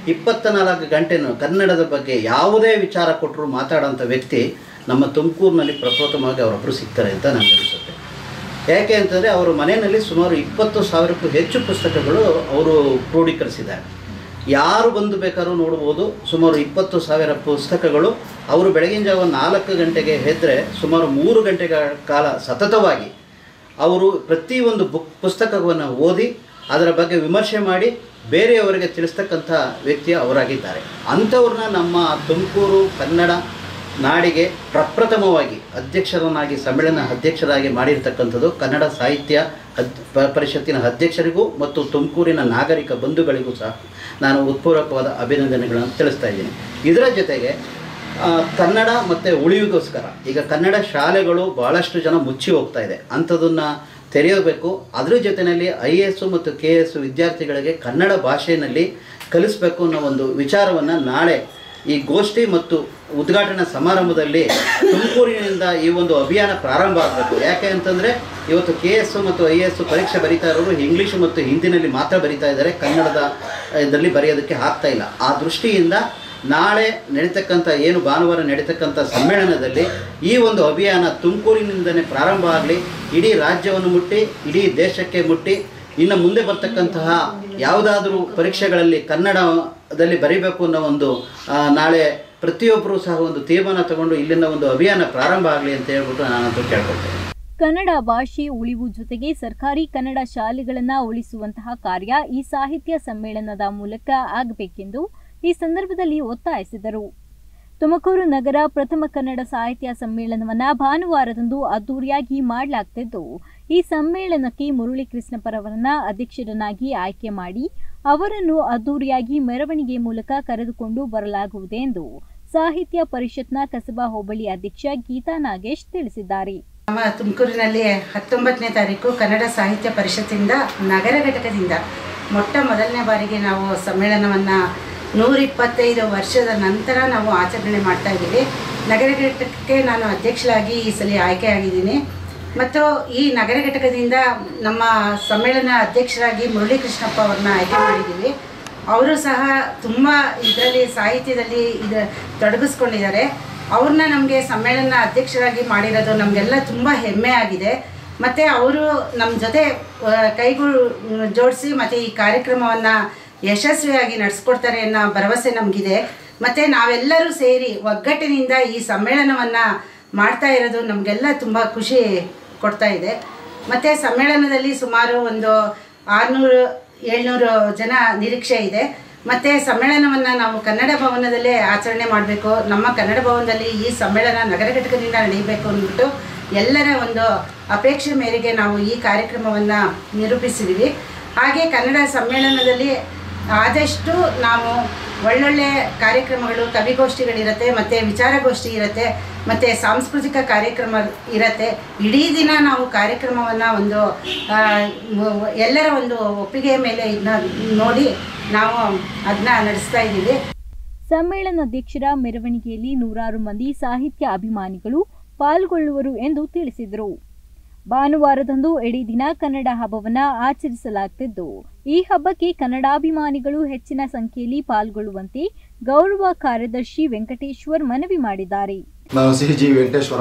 ಇಪ್ಪತ್ತ ನಾಲ್ಕು ಗಂಟೆನೂ ಕನ್ನಡದ ಬಗ್ಗೆ ಯಾವುದೇ ವಿಚಾರ ಕೊಟ್ಟರು ಮಾತಾಡೋಂಥ ವ್ಯಕ್ತಿ ನಮ್ಮ ತುಮಕೂರಿನಲ್ಲಿ ಪ್ರಪ್ರಥಮವಾಗಿ ಅವರೊಬ್ಬರು ಸಿಗ್ತಾರೆ ಅಂತ ನನಗೆ ಅನಿಸುತ್ತೆ ಯಾಕೆ ಅಂತಂದರೆ ಅವರು ಮನೆಯಲ್ಲಿ ಸುಮಾರು ಇಪ್ಪತ್ತು ಸಾವಿರಕ್ಕೂ ಹೆಚ್ಚು ಪುಸ್ತಕಗಳು ಅವರು ಕ್ರೋಢೀಕರಿಸಿದ್ದಾರೆ ಯಾರು ಬಂದು ಬೇಕಾದ್ರೂ ನೋಡ್ಬೋದು ಸುಮಾರು ಇಪ್ಪತ್ತು ಸಾವಿರ ಪುಸ್ತಕಗಳು ಅವರು ಬೆಳಗಿನ ಜಾವ ನಾಲ್ಕು ಗಂಟೆಗೆ ಎದ್ದರೆ ಸುಮಾರು ಮೂರು ಗಂಟೆಗಳ ಕಾಲ ಸತತವಾಗಿ ಅವರು ಪ್ರತಿಯೊಂದು ಬುಕ್ ಪುಸ್ತಕವನ್ನು ಓದಿ ಅದರ ಬಗ್ಗೆ ವಿಮರ್ಶೆ ಮಾಡಿ ಬೇರೆಯವರಿಗೆ ತಿಳಿಸ್ತಕ್ಕಂಥ ವ್ಯಕ್ತಿ ಅವರಾಗಿದ್ದಾರೆ ಅಂಥವ್ರನ್ನ ನಮ್ಮ ತುಮಕೂರು ಕನ್ನಡ ನಾಡಿಗೆ ಪ್ರಪ್ರಥಮವಾಗಿ ಅಧ್ಯಕ್ಷರನ್ನಾಗಿ ಸಮ್ಮೇಳನ ಅಧ್ಯಕ್ಷರಾಗಿ ಮಾಡಿರ್ತಕ್ಕಂಥದ್ದು ಕನ್ನಡ ಸಾಹಿತ್ಯ ಅದ್ ಪ- ಪರಿಷತ್ತಿನ ಅಧ್ಯಕ್ಷರಿಗೂ ಮತ್ತು ತುಮಕೂರಿನ ನಾಗರಿಕ ಬಂಧುಗಳಿಗೂ ಸಹ ನಾನು ಉತ್ಪೂರ್ವಕವಾದ ಅಭಿನಂದನೆಗಳನ್ನು ತಿಳಿಸ್ತಾ ಇದ್ದೀನಿ ಇದರ ಜೊತೆಗೆ ಆ, ಕನ್ನಡ ಮತ್ತು ಉಳಿವಿಗೋಸ್ಕರ ಈಗ ಕನ್ನಡ ಶಾಲೆಗಳು ಭಾಳಷ್ಟು ಜನ ಮುಚ್ಚಿ ಹೋಗ್ತಾ ಇದೆ ಅಂಥದನ್ನು ತೆರೆಯಬೇಕು ಅದ್ರ ಜೊತೆಯಲ್ಲಿ ಐ ಎ ಎಸ್ ಮತ್ತು ಕೆ ಎಸ್ ವಿದ್ಯಾರ್ಥಿಗಳಿಗೆ ಕನ್ನಡ ಭಾಷೆಯಲ್ಲಿ ಕಲಿಸಬೇಕು ಅನ್ನೋ ಒಂದು ವಿಚಾರವನ್ನು ನಾಳೆ ಈ ಗೋಷ್ಠಿ ಮತ್ತು ಉದ್ಘಾಟನಾ ಸಮಾರಂಭದಲ್ಲಿ ತುಮಕೂರಿನಿಂದ ಈ ಒಂದು ಅಭಿಯಾನ ಪ್ರಾರಂಭ ಆಗಬೇಕು ಯಾಕೆ ಅಂತಂದರೆ ಇವತ್ತು ಕೆ ಎಸ್ ಮತ್ತು ಐ ಎಸ್ ಪರೀಕ್ಷೆ ಬರೀತಾ ಇರೋರು ಇಂಗ್ಲೀಷು ಮತ್ತು ಹಿಂದಿನಲ್ಲಿ ಮಾತ್ರ ಬರೀತಾ ಇದ್ದಾರೆ ಕನ್ನಡದ ಇದರಲ್ಲಿ ಬರೆಯೋದಕ್ಕೆ ಆಗ್ತಾ ಇಲ್ಲ ಆ ದೃಷ್ಟಿಯಿಂದ ನಾಳೆ ನಡೀತಕ್ಕಂಥ ಏನು ಭಾನುವಾರ ನಡೀತಕ್ಕಂಥ ಸಮ್ಮೇಳನದಲ್ಲಿ ಈ ಒಂದು ಅಭಿಯಾನ ತುಮಕೂರಿನಿಂದಲೇ ಪ್ರಾರಂಭ ಆಗಲಿ ಇಡೀ ರಾಜ್ಯವನ್ನು ಮುಟ್ಟಿ ಇಡೀ ದೇಶಕ್ಕೆ ಮುಟ್ಟಿ ಇನ್ನು ಮುಂದೆ ಬರ್ತಕ್ಕಂತಹ ಯಾವುದಾದ್ರೂ ಪರೀಕ್ಷೆಗಳಲ್ಲಿ ಕನ್ನಡದಲ್ಲಿ ಬರೀಬೇಕು ಅನ್ನೋ ಒಂದು ಆ, ನಾಳೆ ಪ್ರತಿಯೊಬ್ಬರೂ ಸಹ ಒಂದು ತೀರ್ಮಾನ ತಗೊಂಡು ಇಲ್ಲಿಂದ ಒಂದು ಅಭಿಯಾನ ಪ್ರಾರಂಭ ಆಗಲಿ ಅಂತ ಹೇಳ್ಬಿಟ್ಟು ನಾನಂತೂ ಕೇಳ್ಕೊಳ್ತೇನೆ
ಕನ್ನಡ ಭಾಷೆ ಉಳಿವು ಜೊತೆಗೆ ಸರ್ಕಾರಿ ಕನ್ನಡ ಶಾಲೆಗಳನ್ನ ಉಳಿಸುವಂತಹ ಕಾರ್ಯ ಈ ಸಾಹಿತ್ಯ ಸಮ್ಮೇಳನದ ಮೂಲಕ ಆಗಬೇಕೆಂದು ಈ ಸಂದರ್ಭದಲ್ಲಿ ಒತ್ತಾಯಿಸಿದರು ತುಮಕೂರು ನಗರ ಪ್ರಥಮ ಕನ್ನಡ ಸಾಹಿತ್ಯ ಸಮ್ಮೇಳನವನ್ನ ಭಾನುವಾರದಂದು ಅದ್ದೂರಿಯಾಗಿ ಮಾಡಲಾಗ್ತಿದ್ದು ಈ ಸಮ್ಮೇಳನಕ್ಕೆ ಮುರಳಿ ಕೃಷ್ಣಪ್ಪರವರನ್ನ ಅಧ್ಯಕ್ಷರನ್ನಾಗಿ ಆಯ್ಕೆ ಮಾಡಿ ಅವರನ್ನು ಅದ್ದೂರಿಯಾಗಿ ಮೆರವಣಿಗೆ ಮೂಲಕ ಕರೆದುಕೊಂಡು ಬರಲಾಗುವುದು ಎಂದು ಸಾಹಿತ್ಯ ಪರಿಷತ್ನ ಕಸಬಾ ಹೋಬಳಿ ಅಧ್ಯಕ್ಷ ಗೀತಾ ನಾಗೇಶ್ ತಿಳಿಸಿದ್ದಾರೆ
ನಮ್ಮ ತುಮಕೂರಿನಲ್ಲಿ ಹತ್ತೊಂಬತ್ತನೇ ತಾರೀಕು ಕನ್ನಡ ಸಾಹಿತ್ಯ ಪರಿಷತ್ತಿಂದ ನಗರ ಘಟಕದಿಂದ ಮೊಟ್ಟ ಮೊದಲನೇ ಬಾರಿಗೆ ನಾವು ಸಮ್ಮೇಳನವನ್ನು ನೂರ ಇಪ್ಪತ್ತೈದು ವರ್ಷದ ನಂತರ ನಾವು ಆಚರಣೆ ಮಾಡ್ತಾ ಇದ್ದೀವಿ ನಗರ ಘಟಕಕ್ಕೆ ನಾನು ಅಧ್ಯಕ್ಷರಾಗಿ ಈ ಸಲ ಆಯ್ಕೆಯಾಗಿದ್ದೀನಿ ಮತ್ತು ಈ ನಗರ ಘಟಕದಿಂದ ನಮ್ಮ ಸಮ್ಮೇಳನ ಅಧ್ಯಕ್ಷರಾಗಿ ಮುರಳಿ ಕೃಷ್ಣಪ್ಪ ಅವ್ರನ್ನ ಆಯ್ಕೆ ಮಾಡಿದ್ದೀವಿ ಅವರು ಸಹ ತುಂಬ ಇದರಲ್ಲಿ ಸಾಹಿತ್ಯದಲ್ಲಿ ಇದು ತೊಡಗಿಸ್ಕೊಂಡಿದ್ದಾರೆ ಅವ್ರನ್ನ ನಮಗೆ ಸಮ್ಮೇಳನ ಅಧ್ಯಕ್ಷರಾಗಿ ಮಾಡಿರೋದು ನಮಗೆಲ್ಲ ತುಂಬ ಹೆಮ್ಮೆ ಆಗಿದೆ ಮತ್ತು ಅವರು ನಮ್ಮ ಜೊತೆ ಆ, ಕೈಗೂ ಜೋಡಿಸಿ ಮತ್ತು ಈ ಕಾರ್ಯಕ್ರಮವನ್ನು ಯಶಸ್ವಿಯಾಗಿ ನಡೆಸ್ಕೊಡ್ತಾರೆ ಅನ್ನೋ ಭರವಸೆ ನಮಗಿದೆ ಮತ್ತು ನಾವೆಲ್ಲರೂ ಸೇರಿ ಒಗ್ಗಟ್ಟಿನಿಂದ ಈ ಸಮ್ಮೇಳನವನ್ನು ಮಾಡ್ತಾ ಇರೋದು ನಮಗೆಲ್ಲ ತುಂಬ ಖುಷಿ ಕೊಡ್ತಾ ಇದೆ ಮತ್ತು ಸಮ್ಮೇಳನದಲ್ಲಿ ಸುಮಾರು ಒಂದು ಆರುನೂರು ಏಳ್ನೂರು ಜನ ನಿರೀಕ್ಷೆ ಇದೆ ಮತ್ತು ಸಮ್ಮೇಳನವನ್ನು ನಾವು ಕನ್ನಡ ಭವನದಲ್ಲೇ ಆಚರಣೆ ಮಾಡಬೇಕು ನಮ್ಮ ಕನ್ನಡ ಭವನದಲ್ಲಿ ಈ ಸಮ್ಮೇಳನ ನಗರ ಘಟಕದಿಂದ ನಡೆಯಬೇಕು ಅಂದ್ಬಿಟ್ಟು ಎಲ್ಲರ ಒಂದು ಅಪೇಕ್ಷೆ ಮೇರೆಗೆ ನಾವು ಈ ಕಾರ್ಯಕ್ರಮವನ್ನು ನಿರೂಪಿಸಿದ್ದೀವಿ ಹಾಗೆ ಕನ್ನಡ ಸಮ್ಮೇಳನದಲ್ಲಿ ಆದಷ್ಟು ನಾವು ಒಳ್ಳೊಳ್ಳೆ ಕಾರ್ಯಕ್ರಮಗಳು ಕವಿಗೋಷ್ಠಿಗಳಿರುತ್ತೆ ಮತ್ತು ವಿಚಾರಗೋಷ್ಠಿ ಇರುತ್ತೆ ಮತ್ತು ಸಾಂಸ್ಕೃತಿಕ ಕಾರ್ಯಕ್ರಮ ಇರುತ್ತೆ ಇಡೀ ದಿನ ನಾವು ಕಾರ್ಯಕ್ರಮವನ್ನು ಒಂದು ಆ, ಮ- ಎಲ್ಲರ ಒಂದು ಒಪ್ಪಿಗೆಯ ಮೇಲೆ ಇದನ್ನ ನೋಡಿ ನಾವು ಅದನ್ನ ನಡೆಸ್ತಾ ಇದ್ದೀವಿ
ಸಮ್ಮೇಳನಾಧ್ಯಕ್ಷರ ಮೆರವಣಿಗೆಯಲ್ಲಿ ನೂರಾರು ಮಂದಿ ಸಾಹಿತ್ಯ ಅಭಿಮಾನಿಗಳು ಪಾಲ್ಗೊಳ್ಳುವರು ಎಂದು ತಿಳಿಸಿದರು ಭಾನುವಾರದಂದು ಇಡೀ ದಿನ ಕನ್ನಡ ಹಬ್ಬವನ್ನ ಆಚರಿಸಲಾಗುತ್ತಿದ್ದು ಈ ಹಬ್ಬಕ್ಕೆ ಕನ್ನಡಾಭಿಮಾನಿಗಳು ಹೆಚ್ಚಿನ ಸಂಖ್ಯೆಯಲ್ಲಿ ಪಾಲ್ಗೊಳ್ಳುವಂತೆ ಗೌರವ ಕಾರ್ಯದರ್ಶಿ ವೆಂಕಟೇಶ್ವರ್ ಮನವಿ ಮಾಡಿದ್ದಾರೆ
ನಾನು ಸಿಹಿ ಜಿ ವೆಂಕಟೇಶ್ವರ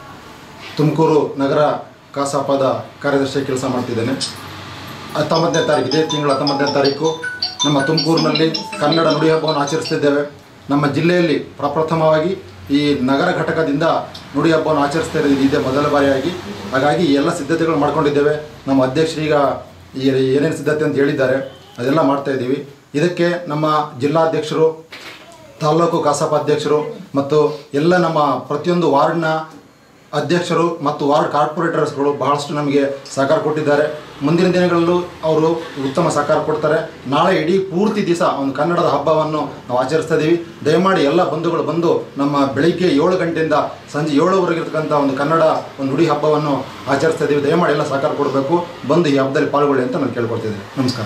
ತುಮಕೂರು ನಗರ ಕಸಾಪದ ಕಾರ್ಯದರ್ಶಿ ಕೆಲಸ ಮಾಡ್ತಿದ್ದೇನೆ ಹತ್ತೊಂಬತ್ತನೇ ತಾರೀಕು ಇದೇ ತಿಂಗಳ ಹತ್ತೊಂಬತ್ತನೇ ತಾರೀಕು ನಮ್ಮ ತುಮಕೂರಿನಲ್ಲಿ ಕನ್ನಡ ನುಡಿ ಹಬ್ಬವನ್ನು ಆಚರಿಸ್ತಿದ್ದೇವೆ ನಮ್ಮ ಜಿಲ್ಲೆಯಲ್ಲಿ ಪ್ರಪ್ರಥಮವಾಗಿ ಈ ನಗರ ಘಟಕದಿಂದ ನುಡಿ ಹಬ್ಬವನ್ನು ಆಚರಿಸ್ತಾ ಇರೋದು ಇದೇ ಮೊದಲ ಬಾರಿಯಾಗಿ ಹಾಗಾಗಿ ಈ ಎಲ್ಲ ಸಿದ್ಧತೆಗಳು ಮಾಡ್ಕೊಂಡಿದ್ದೇವೆ ನಮ್ಮ ಅಧ್ಯಕ್ಷರೀಗ ಈ ಏನೇನು ಸಿದ್ಧತೆ ಅಂತ ಹೇಳಿದ್ದಾರೆ ಅದೆಲ್ಲ ಮಾಡ್ತಾ ಇದ್ದೀವಿ ಇದಕ್ಕೆ ನಮ್ಮ ಜಿಲ್ಲಾಧ್ಯಕ್ಷರು ತಾಲ್ಲೂಕು ಕಸಾಪ ಅಧ್ಯಕ್ಷರು ಮತ್ತು ಎಲ್ಲ ನಮ್ಮ ಪ್ರತಿಯೊಂದು ವಾರ್ಡ್ನ ಅಧ್ಯಕ್ಷರು ಮತ್ತು ವಾರ್ಡ್ ಕಾರ್ಪೊರೇಟರ್ಸ್ಗಳು ಬಹಳಷ್ಟು ನಮಗೆ ಸಹಕಾರ ಕೊಟ್ಟಿದ್ದಾರೆ ಮುಂದಿನ ದಿನಗಳಲ್ಲೂ ಅವರು ಉತ್ತಮ ಸಹಕಾರ ಕೊಡ್ತಾರೆ ನಾಳೆ ಇಡೀ ಪೂರ್ತಿ ದಿವಸ ಒಂದು ಕನ್ನಡದ ಹಬ್ಬವನ್ನು ನಾವು ಆಚರಿಸ್ತಾ ಇದ್ದೀವಿ ದಯಮಾಡಿ ಎಲ್ಲ ಬಂಧುಗಳು ಬಂದು ನಮ್ಮ ಬೆಳಿಗ್ಗೆ ಏಳು ಗಂಟೆಯಿಂದ ಸಂಜೆ ಏಳುವರೆಗೆ ಇರ್ತಕ್ಕಂಥ ಒಂದು ಕನ್ನಡ ಒಂದು ನುಡಿ ಹಬ್ಬವನ್ನು ಆಚರಿಸ್ತಾ ಇದ್ದೀವಿ ದಯಮಾಡಿ ಎಲ್ಲ ಸಹಕಾರ ಕೊಡಬೇಕು ಬಂದು ಈ ಹಬ್ಬದಲ್ಲಿ ಪಾಲ್ಗೊಳ್ಳಿ ಅಂತ ನಾನು ಕೇಳ್ಕೊಳ್ತಿದ್ದೀನಿ ನಮಸ್ಕಾರ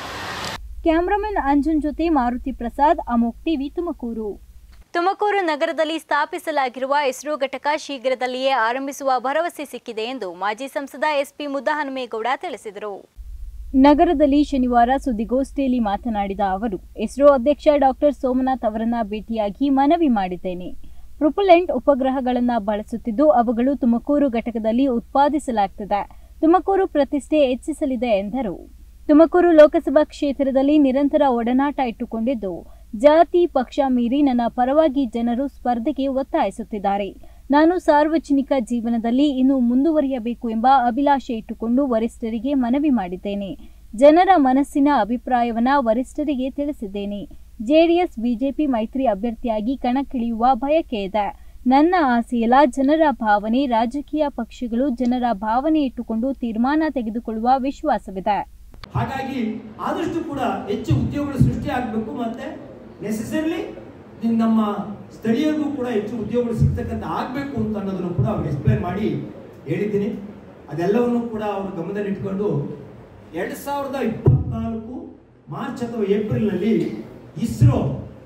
ಕ್ಯಾಮರಾಮನ್ ಅಂಜುನ್ ಜೊತೆ ಮಾರುತಿ ಪ್ರಸಾದ್ ಅಮೋಕ್ ಟಿವಿ ತುಮಕೂರು ತುಮಕೂರು ನಗರದಲ್ಲಿ ಸ್ಥಾಪಿಸಲಾಗಿರುವ ಇಸ್ರೋ ಘಟಕ ಶೀಘ್ರದಲ್ಲಿಯೇ ಆರಂಭಿಸುವ ಭರವಸೆ ಸಿಕ್ಕಿದೆ ಎಂದು ಮಾಜಿ ಸಂಸದ ಎಸ್ಪಿ ಮುದ್ದಹನುಮೇಗೌಡ ತಿಳಿಸಿದರು ನಗರದಲ್ಲಿ ಶನಿವಾರ ಸುದ್ದಿಗೋಷ್ಠಿಯಲ್ಲಿ ಮಾತನಾಡಿದ ಅವರು ಇಸ್ರೋ ಅಧ್ಯಕ್ಷ ಡಾಕ್ಟರ್ ಸೋಮನಾಥ್ ಅವರನ್ನ ಭೇಟಿಯಾಗಿ ಮನವಿ ಮಾಡಿದ್ದೇನೆ ಪ್ರೊಪಲೆಂಟ್ ಉಪಗ್ರಹಗಳನ್ನು ಬಳಸುತ್ತಿದ್ದು ಅವುಗಳು ತುಮಕೂರು ಘಟಕದಲ್ಲಿ ಉತ್ಪಾದಿಸಲಾಗುತ್ತದೆ ತುಮಕೂರು ಪ್ರತಿಷ್ಠೆ ಹೆಚ್ಚಿಸಲಿದೆ ಎಂದರು ತುಮಕೂರು ಲೋಕಸಭಾ ಕ್ಷೇತ್ರದಲ್ಲಿ ನಿರಂತರ ಒಡನಾಟ ಇಟ್ಟುಕೊಂಡಿದ್ದು ಜಾತಿ ಪಕ್ಷ ಮೀರಿ ನನ್ನ ಪರವಾಗಿ ಜನರು ಸ್ಪರ್ಧೆಗೆ ಒತ್ತಾಯಿಸುತ್ತಿದ್ದಾರೆ ನಾನು ಸಾರ್ವಜನಿಕ ಜೀವನದಲ್ಲಿ ಇನ್ನು ಮುಂದುವರಿಯಬೇಕು ಎಂಬ ಅಭಿಲಾಷೆ ಇಟ್ಟುಕೊಂಡು ವರಿಷ್ಠರಿಗೆ ಮನವಿ ಮಾಡಿದ್ದೇನೆ ಜನರ ಮನಸ್ಸಿನ ಅಭಿಪ್ರಾಯವನ್ನ ವರಿಷ್ಠರಿಗೆ ತಿಳಿಸಿದ್ದೇನೆ ಜೆಡಿಎಸ್ ಬಿಜೆಪಿ ಮೈತ್ರಿ ಅಭ್ಯರ್ಥಿಯಾಗಿ ಕಣಕ್ಕಿಳಿಯುವ ಬಯಕೆ ಇದೆ ನನ್ನ ಆಸೆಯಲ್ಲ ಜನರ ಭಾವನೆ ರಾಜಕೀಯ ಪಕ್ಷಗಳು ಜನರ ಭಾವನೆ ಇಟ್ಟುಕೊಂಡು ತೀರ್ಮಾನ ತೆಗೆದುಕೊಳ್ಳುವ ವಿಶ್ವಾಸವಿದೆ
ಹಾಗಾಗಿ ಆದಷ್ಟು ಕೂಡ ಹೆಚ್ಚು ಉದ್ಯೋಗಗಳು ಸೃಷ್ಟಿ ಆಗಬೇಕು ಮತ್ತೆ ನೆಸೆಸರಿಲಿ ನಮ್ಮ ಸ್ಥಳೀಯರಿಗೂ ಕೂಡ ಹೆಚ್ಚು ಉದ್ಯೋಗಗಳು ಸಿಗ್ತಕ್ಕಂಥ ಆಗಬೇಕು ಅಂತ ಅನ್ನೋದನ್ನು ಕೂಡ ಅವ್ರಿಗೆ ಎಕ್ಸ್ಪ್ಲೈನ್ ಮಾಡಿ ಹೇಳಿದ್ದೀನಿ ಅದೆಲ್ಲವನ್ನು ಕೂಡ ಅವರು ಗಮನದಲ್ಲಿಟ್ಕೊಂಡು ಎರಡು ಸಾವಿರದ ಇಪ್ಪತ್ನಾಲ್ಕು ಮಾರ್ಚ್ ಅಥವಾ ಏಪ್ರಿಲ್ನಲ್ಲಿ ಇಸ್ರೋ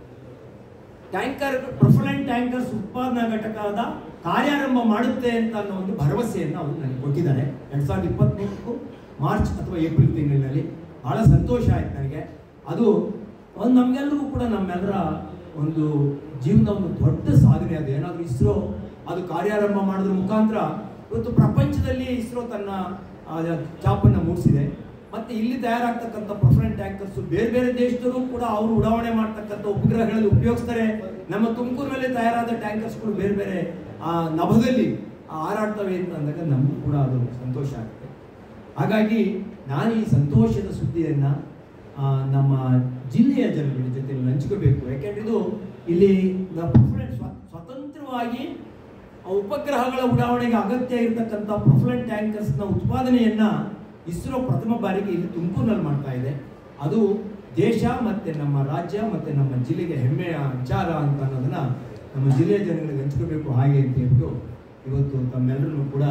ಟ್ಯಾಂಕರ್ ಪ್ರೊಫಲೆಂಟ್ ಟ್ಯಾಂಕರ್ಸ್ ಉತ್ಪಾದನಾ ಘಟಕದ ಕಾರ್ಯಾರಂಭ ಮಾಡುತ್ತೆ ಅಂತ ಅನ್ನೋ ಒಂದು ಭರವಸೆಯನ್ನು ಅವರು ನನಗೆ ಕೊಟ್ಟಿದ್ದಾರೆ ಎರಡು ಸಾವಿರದ ಇಪ್ಪತ್ತ್ಮೂರಕ್ಕೂ ಮಾರ್ಚ್ ಅಥವಾ ಏಪ್ರಿಲ್ ತಿಂಗಳಿನಲ್ಲಿ ಬಹಳ ಸಂತೋಷ ಆಯ್ತು ನನಗೆ ಅದು ಒಂದು ನಮಗೆಲ್ಲರಿಗೂ ಕೂಡ ನಮ್ಮೆಲ್ಲರ ಒಂದು ಜೀವನದ ಒಂದು ದೊಡ್ಡ ಸಾಧನೆ ಅದು ಏನಾದರೂ ಇಸ್ರೋ ಅದು ಕಾರ್ಯಾರಂಭ ಮಾಡೋದ್ರ ಮುಖಾಂತರ ಇವತ್ತು ಪ್ರಪಂಚದಲ್ಲಿ ಇಸ್ರೋ ತನ್ನ ಆ, ಛಾಪನ್ನು ಮೂಡಿಸಿದೆ ಮತ್ತೆ ಇಲ್ಲಿ ತಯಾರಾಗ್ತಕ್ಕಂಥ ಪ್ರೊಫೆಂಟ್ ಟ್ಯಾಂಕರ್ಸ್ ಬೇರೆ ಬೇರೆ ದೇಶದವರು ಕೂಡ ಅವರು ಉಡಾವಣೆ ಮಾಡ್ತಕ್ಕಂಥ ಉಪಗ್ರಹಗಳಲ್ಲಿ ಉಪಯೋಗಿಸ್ತಾರೆ ನಮ್ಮ ತುಮಕೂರಿನಲ್ಲಿ ತಯಾರಾದ ಟ್ಯಾಂಕರ್ಸ್ಗಳು ಬೇರೆ ಬೇರೆ ಆ ನಭದಲ್ಲಿ ಹಾರಾಡ್ತವೆ ಅಂತ ಅಂದಾಗ ನಮಗೂ ಕೂಡ ಅದು ಸಂತೋಷ ಆಗುತ್ತೆ ಹಾಗಾಗಿ ನಾನು ಈ ಸಂತೋಷದ ಸುದ್ದಿಯನ್ನ ಆ, ನಮ್ಮ ಜಿಲ್ಲೆಯ ಜನಗಳ ಜೊತೆ ಹಂಚ್ಕೋಬೇಕು ಯಾಕೆಂದ್ರೆ ಇದು ಇಲ್ಲಿ ನ- ಪ್ರೊಫೆಲೆಂಟ್ ಸ್ವ- ಸ್ವತಂತ್ರವಾಗಿ ಆ ಉಪಗ್ರಹಗಳ ಉಡಾವಣೆಗೆ ಅಗತ್ಯ ಇರತಕ್ಕಂಥ ಪ್ರೊಫೆಲೆಂಟ್ ಟ್ಯಾಂಕರ್ಸ್ನ ಉತ್ಪಾದನೆಯನ್ನ ಇಸ್ರೋ ಪ್ರಥಮ ಬಾರಿಗೆ ಇಲ್ಲಿ ತುಮಕೂರಿನಲ್ಲಿ ಮಾಡ್ತಾ ಇದೆ ಅದು ದೇಶ ಮತ್ತೆ ನಮ್ಮ ರಾಜ್ಯ ಮತ್ತೆ ನಮ್ಮ ಜಿಲ್ಲೆಗೆ ಹೆಮ್ಮೆಯ ವಿಚಾರ ಅಂತ ಅನ್ನೋದನ್ನ ನಮ್ಮ ಜಿಲ್ಲೆಯ ಜನಗಳಿಗೆ ಹಂಚ್ಕೋಬೇಕು ಹಾಗೆ ಅಂತ ಹೇಳ್ಬಿಟ್ಟು ಇವತ್ತು ತಮ್ಮೆಲ್ಲರನ್ನು ಕೂಡ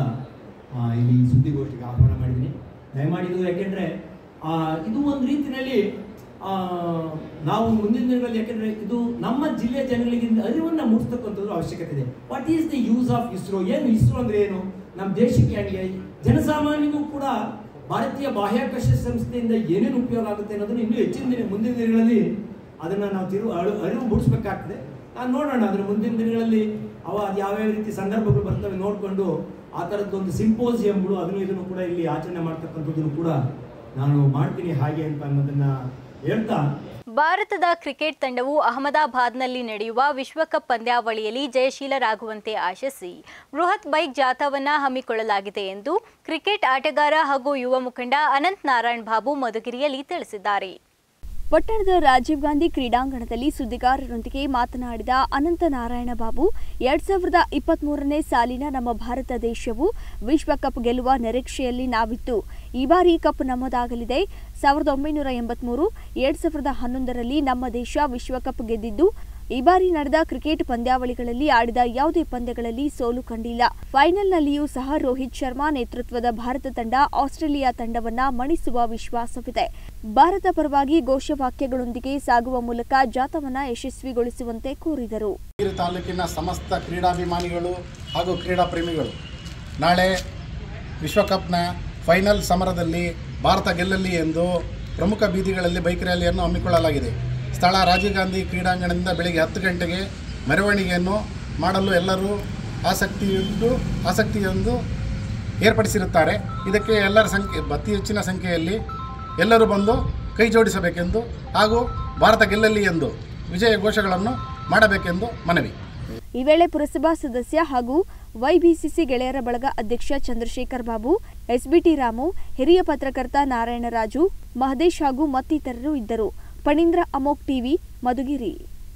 ಆ, ಇಲ್ಲಿ ಈ ಸುದ್ದಿಗೋಷ್ಠಿಗೆ ಆಹ್ವಾನ ಮಾಡಿದ್ದೀನಿ ದಯಮಾಡಿ ಇದು ಯಾಕೆಂದ್ರೆ ಆ, ಇದು ಒಂದು ರೀತಿಯಲ್ಲಿ ಆ, ನಾವು ಮುಂದಿನ ದಿನಗಳಲ್ಲಿ ಯಾಕೆಂದ್ರೆ ಇದು ನಮ್ಮ ಜಿಲ್ಲೆಯ ಜನಗಳಿಗೆ ಅರಿವನ್ನ ಮೂಡಿಸ್ತಕ್ಕಂಥದ್ದು ಅವಶ್ಯಕತೆ ಇದೆ what is the use of ISRO ಏನು ಇಸ್ರೋ ಅಂದ್ರೆ ಏನು ನಮ್ಮ ದೇಶಕ್ಕೆ ಹೆಂಗೆ ಜನಸಾಮಾನ್ಯನಿಗೂ ಕೂಡ ಭಾರತೀಯ ಬಾಹ್ಯಾಕಾಶ ಸಂಸ್ಥೆಯಿಂದ ಏನೇನು ಉಪಯೋಗ ಆಗುತ್ತೆ ಅನ್ನೋದನ್ನು ಇನ್ನೂ ಹೆಚ್ಚಿನ ದಿನ ಮುಂದಿನ ದಿನಗಳಲ್ಲಿ ಅದನ್ನ ನಾವು ತಿರು ಅಳು- ಅರಿವು ಮೂಡಿಸ್ಬೇಕಾಗ್ತದೆ ನಾನು ನೋಡೋಣ ಅದ್ರ ಮುಂದಿನ ದಿನಗಳಲ್ಲಿ ಅವ ಅದು ಯಾವ್ಯಾವ ರೀತಿ ಸಂದರ್ಭಗಳು ಬರ್ತವೆ ನೋಡಿಕೊಂಡು ಆ ಥರದ್ದೊಂದು ಸಿಂಪೋಸಿಯಂಗಳು ಅದನ್ನು ಇದನ್ನು ಕೂಡ ಇಲ್ಲಿ ಆಚರಣೆ ಮಾಡ್ತಕ್ಕಂಥದ್ದನ್ನು ಕೂಡ ನಾನು ಮಾಡ್ತೀನಿ ಹಾಗೆ ಅಂತ ಅನ್ನೋದನ್ನ ಹೇಳ್ತಾ
ಭಾರತದ ಕ್ರಿಕೆಟ್ ತಂಡವು ಅಹಮದಾಬಾದ್ನಲ್ಲಿ ನಡೆಯುವ ವಿಶ್ವಕಪ್ ಪಂದ್ಯಾವಳಿಯಲ್ಲಿ ಜಯಶೀಲರಾಗುವಂತೆ ಆಶಿಸಿ ಬೃಹತ್ ಬೈಕ್ ಜಾಥಾವನ್ನ ಹಮ್ಮಿಕೊಳ್ಳಲಾಗಿದೆ ಎಂದು ಕ್ರಿಕೆಟ್ ಆಟಗಾರ ಹಾಗೂ ಯುವ ಮುಖಂಡ ಅನಂತ್ ನಾರಾಯಣ್ ಬಾಬು ಮಧುಗಿರಿಯಲ್ಲಿ ತಿಳಿಸಿದ್ದಾರೆ
ಪಟ್ಟಣದ ರಾಜೀವ್ ಗಾಂಧಿ ಕ್ರೀಡಾಂಗಣದಲ್ಲಿ ಸುದ್ದಿಗಾರರೊಂದಿಗೆ ಮಾತನಾಡಿದ ಅನಂತ ನಾರಾಯಣ ಬಾಬು ಎರಡ್ ಸಾವಿರದ ಇಪ್ಪತ್ಮೂರನೇ ಸಾಲಿನ ನಮ್ಮ ಭಾರತ ದೇಶವು ವಿಶ್ವಕಪ್ ಗೆಲ್ಲುವ ನಿರೀಕ್ಷೆಯಲ್ಲಿ ನಾವಿತ್ತು ಈ ಬಾರಿ ಕಪ್ ನಮ್ಮದಾಗಲಿದೆ ಸಾವಿರದ ಒಂಬೈನೂರ ಎಂಬತ್ಮೂರು ಎರಡ್ ಸಾವಿರದ ಹನ್ನೊಂದರಲ್ಲಿ ನಮ್ಮ ದೇಶ ವಿಶ್ವಕಪ್ ಗೆದ್ದಿದ್ದು ಈ ಬಾರಿ ನಡೆದ ಕ್ರಿಕೆಟ್ ಪಂದ್ಯಾವಳಿಗಳಲ್ಲಿ ಆಡಿದ ಯಾವುದೇ ಪಂದ್ಯಗಳಲ್ಲಿ ಸೋಲು ಕಂಡಿಲ್ಲ ಫೈನಲ್ನಲ್ಲಿಯೂ ಸಹ ರೋಹಿತ್ ಶರ್ಮಾ ನೇತೃತ್ವದ ಭಾರತ ತಂಡ ಆಸ್ಟ್ರೇಲಿಯಾ ತಂಡವನ್ನ ಮಣಿಸುವ ವಿಶ್ವಾಸವಿದೆ ಭಾರತ ಪರವಾಗಿ ಘೋಷವಾಕ್ಯಗಳೊಂದಿಗೆ ಸಾಗುವ ಮೂಲಕ ಜಾಥವನ್ನ ಯಶಸ್ವಿಗೊಳಿಸುವಂತೆ ಕೋರಿದರು
ನೀರು ತಾಲೂಕಿನ ಸಮಸ್ತ ಕ್ರೀಡಾಭಿಮಾನಿಗಳು ಹಾಗೂ ಕ್ರೀಡಾ ಪ್ರೇಮಿಗಳು ನಾಳೆ ವಿಶ್ವಕಪ್ನ ಫೈನಲ್ ಸಮರದಲ್ಲಿ ಭಾರತ ಗೆಲ್ಲಲಿ ಎಂದು ಪ್ರಮುಖ ಬೀದಿಗಳಲ್ಲಿ ಬೈಕ್ ರ್ಯಾಲಿಯನ್ನು ಹಮ್ಮಿಕೊಳ್ಳಲಾಗಿದೆ ಸ್ಥಳ ರಾಜೀವ್ ಗಾಂಧಿ ಕ್ರೀಡಾಂಗಣದಿಂದ ಬೆಳಗ್ಗೆ ಹತ್ತು ಗಂಟೆಗೆ ಮೆರವಣಿಗೆಯನ್ನು ಮಾಡಲು ಎಲ್ಲರೂ ಆಸಕ್ತಿಯುಂಟು ಆಸಕ್ತಿಯೊಂದು ಏರ್ಪಡಿಸಿರುತ್ತಾರೆ ಇದಕ್ಕೆ ಎಲ್ಲರ ಸಂಖ್ಯೆ ಅತಿ ಹೆಚ್ಚಿನ ಸಂಖ್ಯೆಯಲ್ಲಿ ಎಲ್ಲರೂ ಬಂದು ಕೈ ಜೋಡಿಸಬೇಕೆಂದು ಹಾಗೂ ಭಾರತ ಗೆಲ್ಲಲಿ ಎಂದು ವಿಜಯ ಘೋಷಗಳನ್ನು ಮಾಡಬೇಕೆಂದು ಮನವಿ
ಈ ವೇಳೆ ಪುರಸಭಾ ಸದಸ್ಯ ಹಾಗೂ ವೈಬಿಸಿಸಿ ಗೆಳೆಯರ ಬಳಗ ಅಧ್ಯಕ್ಷ ಚಂದ್ರಶೇಖರ್ ಬಾಬು ಎಸ್ಬಿಟಿ ರಾಮು ಹಿರಿಯ ಪತ್ರಕರ್ತ ನಾರಾಯಣರಾಜು ಮಹದೇಶ್ ಹಾಗೂ ಮತ್ತಿತರರು ಇದ್ದರು ಪಣೀಂದ್ರ ಅಮೋಕ್ ಟಿವಿ ಮಧುಗಿರಿ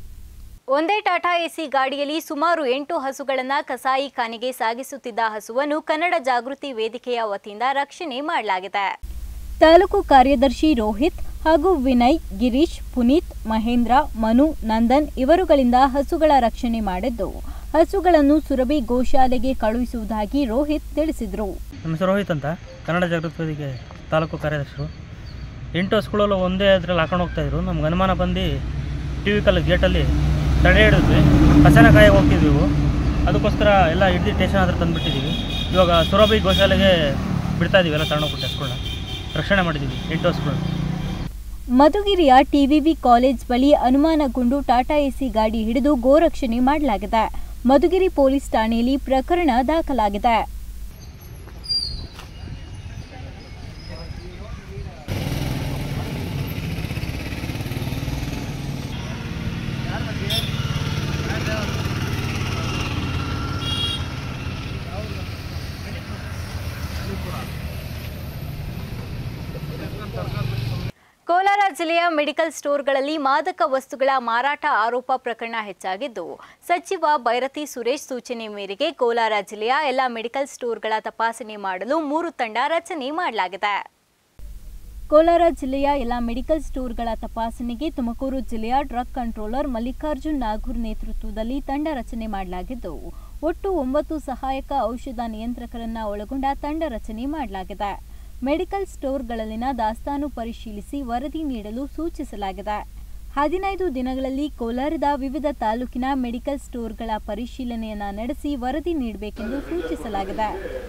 ಒಂದೇ ಟಾಟಾ ಎಸಿ ಗಾಡಿಯಲ್ಲಿ ಸುಮಾರು ಎಂಟು ಹಸುಗಳನ್ನು ಕಸಾಯಿ ಖಾನೆಗೆ ಸಾಗಿಸುತ್ತಿದ್ದ ಹಸುವನ್ನು ಕನ್ನಡ ಜಾಗೃತಿ ವೇದಿಕೆಯ ವತಿಯಿಂದ ರಕ್ಷಣೆ ಮಾಡಲಾಗಿದೆ ತಾಲೂಕು ಕಾರ್ಯದರ್ಶಿ ರೋಹಿತ್ ಹಾಗೂ ವಿನಯ್ ಗಿರೀಶ್ ಪುನೀತ್ ಮಹೇಂದ್ರ ಮನು ನಂದನ್ ಇವರುಗಳಿಂದ ಹಸುಗಳ ರಕ್ಷಣೆ ಮಾಡಿದ್ದು ಹಸುಗಳನ್ನು ಸುರಭಿ ಗೋಶಾಲೆಗೆ ಕಳುಹಿಸುವುದಾಗಿ ರೋಹಿತ್ ತಿಳಿಸಿದರು
ನಮ್ಮ ಹೆಸರು ರೋಹಿತ್ ಅಂತ ಕನ್ನಡ ಜಾಗೃತಿ ವೇದಿಕೆ ತಾಲೂಕು ಕಾರ್ಯದರ್ಶರು ಎಂಟು ಹಸುಗಳೆಲ್ಲ ಒಂದೇ ಅದ್ರಲ್ಲಿ ಹಾಕೊಂಡು ಹೋಗ್ತಾಯಿದ್ರು ನಮ್ಗೆ ಅನುಮಾನ ಬಂದು ಟಿ ವಿ ಕಲ್ ಗೇಟಲ್ಲಿ ತಡೆ ಹಿಡಿದ್ವಿ ಹಸನಕಾಯಿ ಹೋಗ್ತಿದ್ವಿ ಇವು. ಅದಕ್ಕೋಸ್ಕರ ಎಲ್ಲ ಹಿಡ್ದು ಸ್ಟೇಷನ್ ಹತ್ರ ತಂದುಬಿಟ್ಟಿದ್ದೀವಿ ಇವಾಗ ಸುರಭಿ ಗೋಶಾಲೆಗೆ ಬಿಡ್ತಾ ಇದೀವಿ ಎಲ್ಲ ತಗೊಂಡೋಗ್ಬಿಟ್ಟು ಹಸುಗಳನ್ನ ರಕ್ಷಣೆ ಮಾಡಿದ್ದೀವಿ ಎಂಟು ಹಸುಗಳು
ಮಧುಗಿರಿಯ ಟಿವಿವಿ ಕಾಲೇಜ್ ಬಳಿ ಅನುಮಾನಗೊಂಡು ಟಾಟಾ ಎಸಿ ಗಾಡಿ ಹಿಡಿದು ಗೋರಕ್ಷಣೆ ಮಾಡಲಾಗಿದೆ ಮಧುಗಿರಿ ಪೊಲೀಸ್ ಠಾಣೆಯಲ್ಲಿ ಪ್ರಕರಣ ದಾಖಲಾಗಿದೆ ಕೋಲಾರ ಜಿಲ್ಲೆಯ ಮೆಡಿಕಲ್ ಸ್ಟೋರ್ಗಳಲ್ಲಿ ಮಾದಕ ವಸ್ತುಗಳ ಮಾರಾಟ ಆರೋಪ ಪ್ರಕರಣ ಹೆಚ್ಚಾಗಿದ್ದು ಸಚಿವ ಬೈರತಿ ಸುರೇಶ್ ಸೂಚನೆ ಮೇರೆಗೆ ಕೋಲಾರ ಜಿಲ್ಲೆಯ ಎಲ್ಲ ಮೆಡಿಕಲ್ ಸ್ಟೋರ್ಗಳ ತಪಾಸಣೆ ಮಾಡಲು ಮೂರು ತಂಡ ರಚನೆ ಮಾಡಲಾಗಿದೆ ಕೋಲಾರ ಜಿಲ್ಲೆಯ ಎಲ್ಲ ಮೆಡಿಕಲ್ ಸ್ಟೋರ್ಗಳ ತಪಾಸಣೆಗೆ ತುಮಕೂರು ಜಿಲ್ಲೆಯ ಡ್ರಗ್ ಕಂಟ್ರೋಲರ್ ಮಲ್ಲಿಕಾರ್ಜುನ್ ನಾಗೂರ್ ನೇತೃತ್ವದಲ್ಲಿ ತಂಡ ರಚನೆ ಮಾಡಲಾಗಿದ್ದು ಒಟ್ಟು ಒಂಬತ್ತು ಸಹಾಯಕ ಔಷಧ ನಿಯಂತ್ರಕರನ್ನ ಒಳಗೊಂಡ ತಂಡ ರಚನೆ ಮಾಡಲಾಗಿದೆ ಮೆಡಿಕಲ್ ಸ್ಟೋರ್ಗಳಲ್ಲಿನ ದಾಸ್ತಾನು ಪರಿಶೀಲಿಸಿ ವರದಿ ನೀಡಲು ಸೂಚಿಸಲಾಗಿದೆ ಹದಿನೈದು ದಿನಗಳಲ್ಲಿ ಕೋಲಾರದ ವಿವಿಧ ತಾಲೂಕಿನ ಮೆಡಿಕಲ್ ಸ್ಟೋರ್ಗಳ ಪರಿಶೀಲನೆಯನ್ನ ನಡೆಸಿ ವರದಿ ನೀಡಬೇಕೆಂದು ಸೂಚಿಸಲಾಗಿದೆ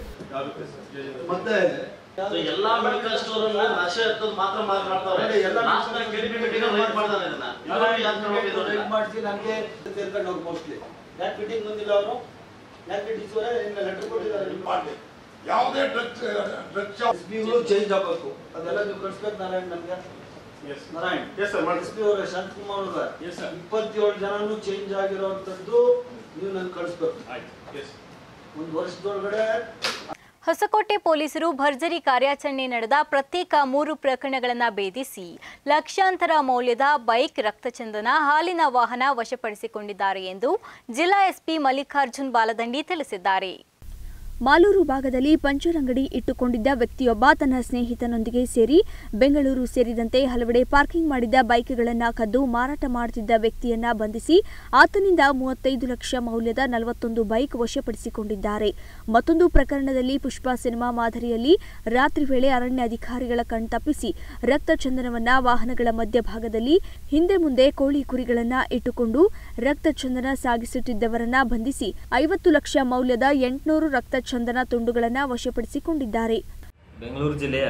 ಮತ್ತೆ ಎಲ್ಲಾ ಮೆಡಿಕಲ್ ಸ್ಟೋರ್ ಅಲ್ಲಿ ನಶೆ ಇರ್ತದ ಮಾತ್ರ ಮಾತಾಡ್ತಾರೆ ಲಾಸ್ಟ್ ನಾಗ ಕೆಡಿಪಿ ಮೀಟಿಂಗ್ ರೈಟ್ ಮಾಡ್ತಾರೆ ಇದನ್ನ ಇವ್ರು ಯಾಕೆ ನೋಡಿದ್ರು
ರೈಟ್ ಮಾಡಿಸಿ ನಮಗೆ ಸೇರ್ಕೊಂಡು ಅವ್ರು ಮೋಸ್ಟ್ಲಿ ಯಾಕೆ ಮೀಟಿಂಗ್ ಬಂದಿಲ್ಲ ಅವರು ಯಾಕೆ ಮೀಟಿಂಗ್ ಲೆಟರ್ ಕೊಟ್ಟಿದ್ದಾರೆ ನಿಮ್ಮ ಪಾರ್ಟಿ
ಯಾವುದೇ drugs drugs
S P change ಆಗಬೇಕು ಅದೆಲ್ಲ ನೀವು ಕಳಿಸ್ಬೇಕು ನಾರಾಯಣ್ ನಮ್ಗೆ ನಾರಾಯಣ್
Yes, sir, ಮಾಡಿ.
ಎಸ್ ಪಿ ಅವರೇ ಶಾಂತಕುಮಾರ್ ಅವರೇ ಇಪ್ಪತ್ತೇಳು ಜನನು ಚೇಂಜ್ ಆಗಿರೋಂಥದ್ದು ನೀವು ನನ್ಗೆ ಕಳಿಸ್ಬೇಕು ಒಂದು ವರ್ಷದೊಳಗಡೆ
ಹೊಸಕೋಟೆ ಪೊಲೀಸರು ಭರ್ಜರಿ ಕಾರ್ಯಾಚರಣೆ ನಡೆದ ಪ್ರತ್ಯೇಕ ಮೂರು ಪ್ರಕರಣಗಳನ್ನು ಭೇದಿಸಿ ಲಕ್ಷಾಂತರ ಮೌಲ್ಯದ ಬೈಕ್ ರಕ್ತಚಂದನ ಹಾಲಿನ ವಾಹನ ವಶಪಡಿಸಿಕೊಂಡಿದ್ದಾರೆ ಎಂದು ಜಿಲ್ಲಾ ಎಸ್ಪಿ ಮಲ್ಲಿಕಾರ್ಜುನ್ ಬಾಲದಂಡಿ ತಿಳಿಸಿದ್ದಾರೆ
ಮಾಲೂರು ಭಾಗದಲ್ಲಿ ಪಂಚರ್ ಅಂಗಡಿ ಇಟ್ಟುಕೊಂಡಿದ್ದ ವ್ಯಕ್ತಿಯೊಬ್ಬ ತನ್ನ ಸ್ನೇಹಿತನೊಂದಿಗೆ ಸೇರಿ ಬೆಂಗಳೂರು ಸೇರಿದಂತೆ ಹಲವೆಡೆ ಪಾರ್ಕಿಂಗ್ ಮಾಡಿದ್ದ ಬೈಕ್ಗಳನ್ನು ಕದ್ದು ಮಾರಾಟ ಮಾಡುತ್ತಿದ್ದ ವ್ಯಕ್ತಿಯನ್ನ ಬಂಧಿಸಿ ಆತನಿಂದ ಮೂವತ್ತೈದು ಲಕ್ಷ ಮೌಲ್ಯದ ನಲವತ್ತೊಂದು ಬೈಕ್ ವಶಪಡಿಸಿಕೊಂಡಿದ್ದಾರೆ ಮತ್ತೊಂದು ಪ್ರಕರಣದಲ್ಲಿ ಪುಷ್ಪ ಸಿನಿಮಾ ಮಾದರಿಯಲ್ಲಿ ರಾತ್ರಿ ವೇಳೆ ಅರಣ್ಯ ಅಧಿಕಾರಿಗಳ ಕಣ್ತಪ್ಪಿಸಿ ರಕ್ತ ಚಂದನವನ್ನ ವಾಹನಗಳ ಮಧ್ಯಭಾಗದಲ್ಲಿ ಹಿಂದೆ ಮುಂದೆ ಕೋಳಿ ಕುರಿಗಳನ್ನ ಇಟ್ಟುಕೊಂಡು ರಕ್ತ ಚಂದನ ಸಾಗಿಸುತ್ತಿದ್ದವರನ್ನ ಬಂಧಿಸಿ ಐವತ್ತು ಲಕ್ಷ ಮೌಲ್ಯದ ಎಂಟುನೂರು ರಕ್ತ ಚಂದನ ತುಂಡುಗಳನ್ನು ವಶಪಡಿಸಿಕೊಂಡಿದ್ದಾರೆ
ಬೆಂಗಳೂರು ಜಿಲ್ಲೆಯ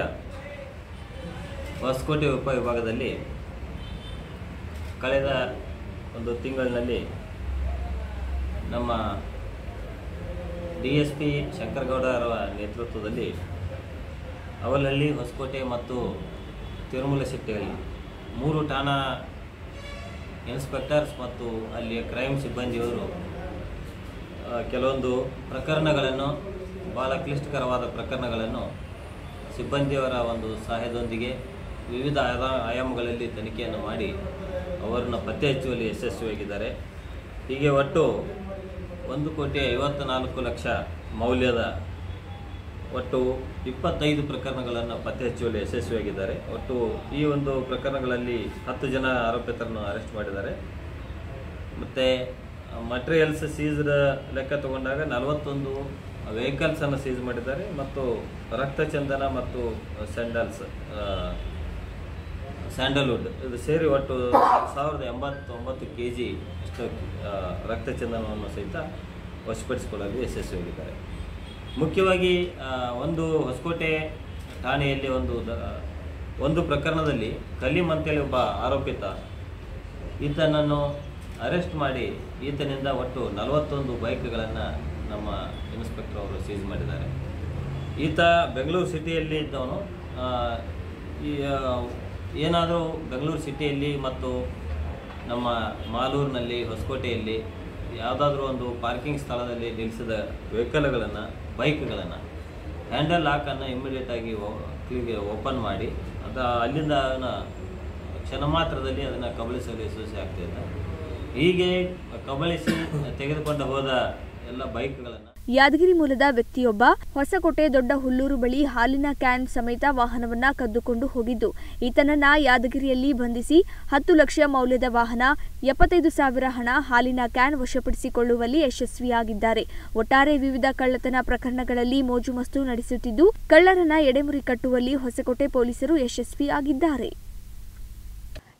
ಹೊಸಕೋಟೆ ಉಪವಿಭಾಗದಲ್ಲಿ ಕಳೆದ ಒಂದು ತಿಂಗಳಿನಲ್ಲಿ ನಮ್ಮ ಡಿ ಎಸ್ ಪಿ ಶಂಕರಗೌಡ ಅವರ ನೇತೃತ್ವದಲ್ಲಿ ಅವಲಹಳ್ಳಿ ಹೊಸಕೋಟೆ ಮತ್ತು ತಿರುಮಲ ಶೆಟ್ಟಿಯಲ್ಲಿ ಮೂರು ಠಾಣಾ ಇನ್ಸ್ಪೆಕ್ಟರ್ಸ್ ಮತ್ತು ಅಲ್ಲಿಯ ಕ್ರೈಮ್ ಸಿಬ್ಬಂದಿಯವರು ಆ, ಕೆಲವೊಂದು ಪ್ರಕರಣಗಳನ್ನು ಭಾಳ ಕ್ಲಿಷ್ಟಕರವಾದ ಪ್ರಕರಣಗಳನ್ನು ಸಿಬ್ಬಂದಿಯವರ ಒಂದು ಸಹಾಯದೊಂದಿಗೆ ವಿವಿಧ ಆಯಾ- ಆಯಾಮಗಳಲ್ಲಿ ತನಿಖೆಯನ್ನು ಮಾಡಿ ಅವರನ್ನು ಪತ್ತೆ ಹಚ್ಚುವಲ್ಲಿ ಯಶಸ್ವಿಯಾಗಿದ್ದಾರೆ ಹೀಗೆ ಒಟ್ಟು ಒಂದು ಕೋಟಿ ಐವತ್ತ ನಾಲ್ಕು ಲಕ್ಷ ಮೌಲ್ಯದ ಒಟ್ಟು ಇಪ್ಪತ್ತೈದು ಪ್ರಕರಣಗಳನ್ನು ಪತ್ತೆ ಹಚ್ಚುವಲ್ಲಿ ಯಶಸ್ವಿಯಾಗಿದ್ದಾರೆ ಒಟ್ಟು ಈ ಒಂದು ಪ್ರಕರಣಗಳಲ್ಲಿ ಹತ್ತು ಜನ ಆರೋಪಿತರನ್ನು ಅರೆಸ್ಟ್ ಮಾಡಿದ್ದಾರೆ ಮತ್ತು ಮಟೀರಿಯಲ್ಸ್ ಸೀಸ್ಡ್ ಲೆಕ್ಕ ತಗೊಂಡಾಗ ನಲವತ್ತೊಂದು ವೆಹಿಕಲ್ಸನ್ನು ಸೀಸ್ ಮಾಡಿದ್ದಾರೆ ಮತ್ತು ರಕ್ತಚಂದನ ಮತ್ತು ಸ್ಯಾಂಡಲ್ಸ್ ಸ್ಯಾಂಡಲ್ವುಡ್ ಇದು ಸೇರಿ ಒಟ್ಟು ಸಾವಿರದ ಎಂಬತ್ತೊಂಬತ್ತು ಕೆ ಜಿ ಅಷ್ಟು ಆ, ರಕ್ತಚಂದನವನ್ನು ಸಹಿತ ವಶಪಡಿಸಿಕೊಳ್ಳಲು ಯಶಸ್ವಿಯಾಗಿದ್ದಾರೆ ಮುಖ್ಯವಾಗಿ ಆ, ಒಂದು ಹೊಸಕೋಟೆ ಠಾಣೆಯಲ್ಲಿ ಒಂದು ದ- ಒಂದು ಪ್ರಕರಣದಲ್ಲಿ ಕಲೀಂ ಅಂತೇಳಿ ಒಬ್ಬ ಆರೋಪಿತ ಈತನನ್ನು ಅರೆಸ್ಟ್ ಮಾಡಿ ಈತನಿಂದ ಒಟ್ಟು ನಲವತ್ತೊಂದು ಬೈಕ್ಗಳನ್ನು ನಮ್ಮ ಇನ್ಸ್ಪೆಕ್ಟರ್ ಅವರು ಸೀಸ್ ಮಾಡಿದ್ದಾರೆ ಈತ ಬೆಂಗಳೂರು ಸಿಟಿಯಲ್ಲಿ ಇದ್ದವನು ಆ, ಈ ಏನಾದರೂ ಬೆಂಗಳೂರು ಸಿಟಿಯಲ್ಲಿ ಮತ್ತು ನಮ್ಮ ಮಾಲೂರಿನಲ್ಲಿ ಹೊಸಕೋಟೆಯಲ್ಲಿ ಯಾವುದಾದ್ರೂ ಒಂದು ಪಾರ್ಕಿಂಗ್ ಸ್ಥಳದಲ್ಲಿ ನಿಲ್ಲಿಸಿದ ವೆಹಿಕಲ್ಗಳನ್ನು ಬೈಕ್ಗಳನ್ನು ಹ್ಯಾಂಡಲ್ ಲಾಕನ್ನು ಇಮ್ಮಿಡಿಯೇಟಾಗಿ ಕ್ಲಿಗೆ ಓಪನ್ ಮಾಡಿ ಅದು ಅಲ್ಲಿಂದ ಅದನ್ನು ಕ್ಷಣ ಮಾತ್ರದಲ್ಲಿ ಅದನ್ನು ಕಬಳಿಸಲು ಯಶಸ್ವಿ ಆಗ್ತಿದೆ ಹೀಗೆ ಕಬಳಿಸಿ ತೆಗೆದುಕೊಂಡು ಹೋದ ಎಲ್ಲ ಬೈಕ್ಗಳನ್ನು
ಯಾದಗಿರಿ ಮೂಲದ ವ್ಯಕ್ತಿಯೊಬ್ಬ ಹೊಸಕೋಟೆ ದೊಡ್ಡ ಹುಲ್ಲೂರು ಬಳಿ ಹಾಲಿನ ಕ್ಯಾನ್ ಸಮೇತ ವಾಹನವನ್ನ ಕದ್ದುಕೊಂಡು ಹೋಗಿದ್ದು ಈತನನ್ನ ಯಾದಗಿರಿಯಲ್ಲಿ ಬಂಧಿಸಿ ಹತ್ತು ಲಕ್ಷ ಮೌಲ್ಯದ ವಾಹನ ಎಪ್ಪತ್ತೈದು ಸಾವಿರ ಹಣ ಹಾಲಿನ ಕ್ಯಾನ್ ವಶಪಡಿಸಿಕೊಳ್ಳುವಲ್ಲಿ ಯಶಸ್ವಿಯಾಗಿದ್ದಾರೆ ಒಟ್ಟಾರೆ ವಿವಿಧ ಕಳ್ಳತನ ಪ್ರಕರಣಗಳಲ್ಲಿ ಮೋಜುಮಸ್ತು ನಡೆಸುತ್ತಿದ್ದು ಕಳ್ಳರನ್ನ ಎಡೆಮುರಿ ಕಟ್ಟುವಲ್ಲಿ ಹೊಸಕೋಟೆ ಪೊಲೀಸರು ಯಶಸ್ವಿಯಾಗಿದ್ದಾರೆ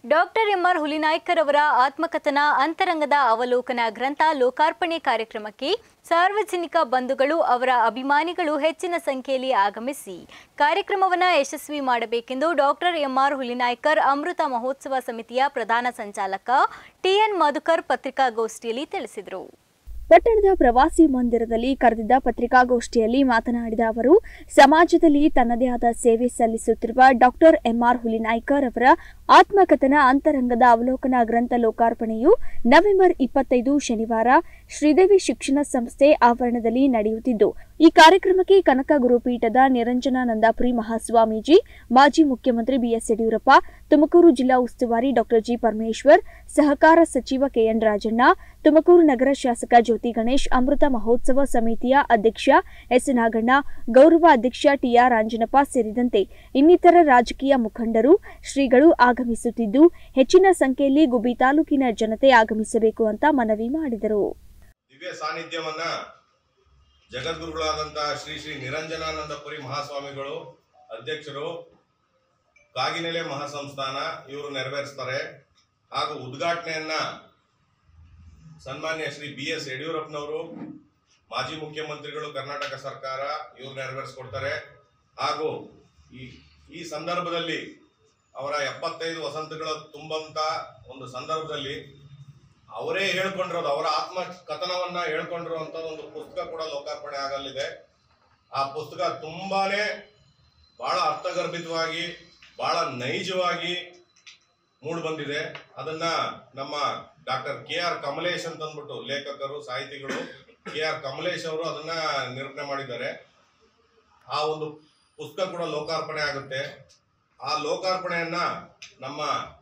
ಡಾಕ್ಟರ್ ಎಂಆರ್ ಹುಲಿನಾಯ್ಕರ್ ಅವರ ಆತ್ಮಕಥನ ಅಂತರಂಗದ ಅವಲೋಕನ ಗ್ರಂಥ ಲೋಕಾರ್ಪಣೆ ಕಾರ್ಯಕ್ರಮಕ್ಕೆ ಸಾರ್ವಜನಿಕ ಬಂಧುಗಳು ಅವರ ಅಭಿಮಾನಿಗಳು ಹೆಚ್ಚಿನ ಸಂಖ್ಯೆಯಲ್ಲಿ ಆಗಮಿಸಿ ಕಾರ್ಯಕ್ರಮವನ್ನು ಯಶಸ್ವಿ ಮಾಡಬೇಕೆಂದು ಡಾಕ್ಟರ್ ಎಂಆರ್ ಹುಲಿನಾಯ್ಕರ್ ಅಮೃತ ಮಹೋತ್ಸವ ಸಮಿತಿಯ ಪ್ರಧಾನ ಸಂಚಾಲಕ ಟಿಎನ್ ಮಧುಕರ್ ಪತ್ರಿಕಾಗೋಷ್ಠಿಯಲ್ಲಿ ತಿಳಿಸಿದರು
ಪಟ್ಟಣದ ಪ್ರವಾಸಿ ಮಂದಿರದಲ್ಲಿ ಕರೆದಿದ್ದ ಪತ್ರಿಕಾಗೋಷ್ಠಿಯಲ್ಲಿ ಮಾತನಾಡಿದ ಅವರು ಸಮಾಜದಲ್ಲಿ ತನ್ನದೇ ಆದ ಸೇವೆ ಸಲ್ಲಿಸುತ್ತಿರುವ ಡಾಕ್ಟರ್ ಎಂಆರ್ ಹುಲಿನಾಯ್ಕರ್ ಅವರ ಆತ್ಮಕಥನ ಅಂತರಂಗದ ಅವಲೋಕನ ಗ್ರಂಥ ಲೋಕಾರ್ಪಣೆಯು ನವೆಂಬರ್ ಇಪ್ಪತ್ತೈದು ಶನಿವಾರ ಶ್ರೀದೇವಿ ಶಿಕ್ಷಣ ಸಂಸ್ಥೆ ಆವರಣದಲ್ಲಿ ನಡೆಯುತ್ತಿದ್ದು ಈ ಕಾರ್ಯಕ್ರಮಕ್ಕೆ ಕನಕ ಗುರುಪೀಠದ ನಿರಂಜನಾನಂದಪುರಿ ಮಹಾಸ್ವಾಮೀಜಿ ಮಾಜಿ ಮುಖ್ಯಮಂತ್ರಿ ಬಿಎಸ್ ಯಡಿಯೂರಪ್ಪ ತುಮಕೂರು ಜಿಲ್ಲಾ ಉಸ್ತುವಾರಿ ಡಾಕ್ಟರ್ ಜಿ ಪರಮೇಶ್ವರ್ ಸಹಕಾರ ಸಚಿವ ಕೆಎನ್ ರಾಜಣ್ಣ ತುಮಕೂರು ನಗರ ಶಾಸಕ ಜ್ಯೋತಿ ಗಣೇಶ್ ಅಮೃತ ಮಹೋತ್ಸವ ಸಮಿತಿಯ ಅಧ್ಯಕ್ಷ ಎಸ್ ನಾಗಣ್ಣ ಗೌರವ ಅಧ್ಯಕ್ಷ ಟಿಆರ್ ಆಂಜನಪ್ಪ ಸೇರಿದಂತೆ ಇನ್ನಿತರ ರಾಜಕೀಯ ಮುಖಂಡರು ಶ್ರೀಗಳು ಆಗಮಿಸುತ್ತಿದ್ದು ಹೆಚ್ಚಿನ ಸಂಖ್ಯೆಯಲ್ಲಿ ಗುಬ್ಬಿ ತಾಲೂಕಿನ ಜನತೆ ಆಗಮಿಸಬೇಕು ಅಂತ ಮನವಿ ಮಾಡಿದರು
ದಿವ್ಯ ಸಾನ್ನಿಧ್ಯವನ್ನ ಜಗದ್ಗುರುಗಳಾದಂತಹ ಶ್ರೀ ಶ್ರೀ ನಿರಂಜನಾನಂದಪುರಿ ಮಹಾಸ್ವಾಮಿಗಳು ಅಧ್ಯಕ್ಷರು ಕಾಗಿನೆಲೆ ಮಹಾಸಂಸ್ಥಾನ ಇವರು ನೆರವೇರಿಸ್ತಾರೆ ಹಾಗೂ ಉದ್ಘಾಟನೆಯನ್ನ ಸನ್ಮಾನ್ಯ ಶ್ರೀ ಬಿ ಎಸ್ ಯಡಿಯೂರಪ್ಪನವರು ಮಾಜಿ ಮುಖ್ಯಮಂತ್ರಿಗಳು ಕರ್ನಾಟಕ ಸರ್ಕಾರ ಇವರು ನೆರವೇರಿಸ್ಕೊಡ್ತಾರೆ ಹಾಗೂ ಈ ಈ ಸಂದರ್ಭದಲ್ಲಿ ಅವರ ಎಪ್ಪತ್ತೈದು ವಸಂತಗಳ ತುಂಬಂತ ಒಂದು ಸಂದರ್ಭದಲ್ಲಿ ಅವರೇ ಹೇಳ್ಕೊಂಡಿರೋದು ಅವರ ಆತ್ಮ ಕಥನವನ್ನ ಹೇಳ್ಕೊಂಡಿರುವಂತ ಒಂದು ಪುಸ್ತಕ ಕೂಡ ಲೋಕಾರ್ಪಣೆ ಆಗಲಿದೆ ಆ ಪುಸ್ತಕ ತುಂಬಾನೇ ಬಹಳ ಅರ್ಥಗರ್ಭಿತವಾಗಿ ಬಹಳ ನೈಜವಾಗಿ ಮೂಡ್ ಬಂದಿದೆ ಅದನ್ನ ನಮ್ಮ ಡಾಕ್ಟರ್ ಕೆ ಆರ್ ಕಮಲೇಶ್ ಅಂತ ಅಂದ್ಬಿಟ್ಟು ಲೇಖಕರು ಸಾಹಿತಿಗಳು ಕೆ ಆರ್ ಕಮಲೇಶ್ ಅವರು ಅದನ್ನ ನಿರೂಪಣೆ ಮಾಡಿದ್ದಾರೆ ಆ ಒಂದು ಪುಸ್ತಕ ಕೂಡ ಲೋಕಾರ್ಪಣೆ ಆಗುತ್ತೆ ಆ ಲೋಕಾರ್ಪಣೆಯನ್ನ ನಮ್ಮ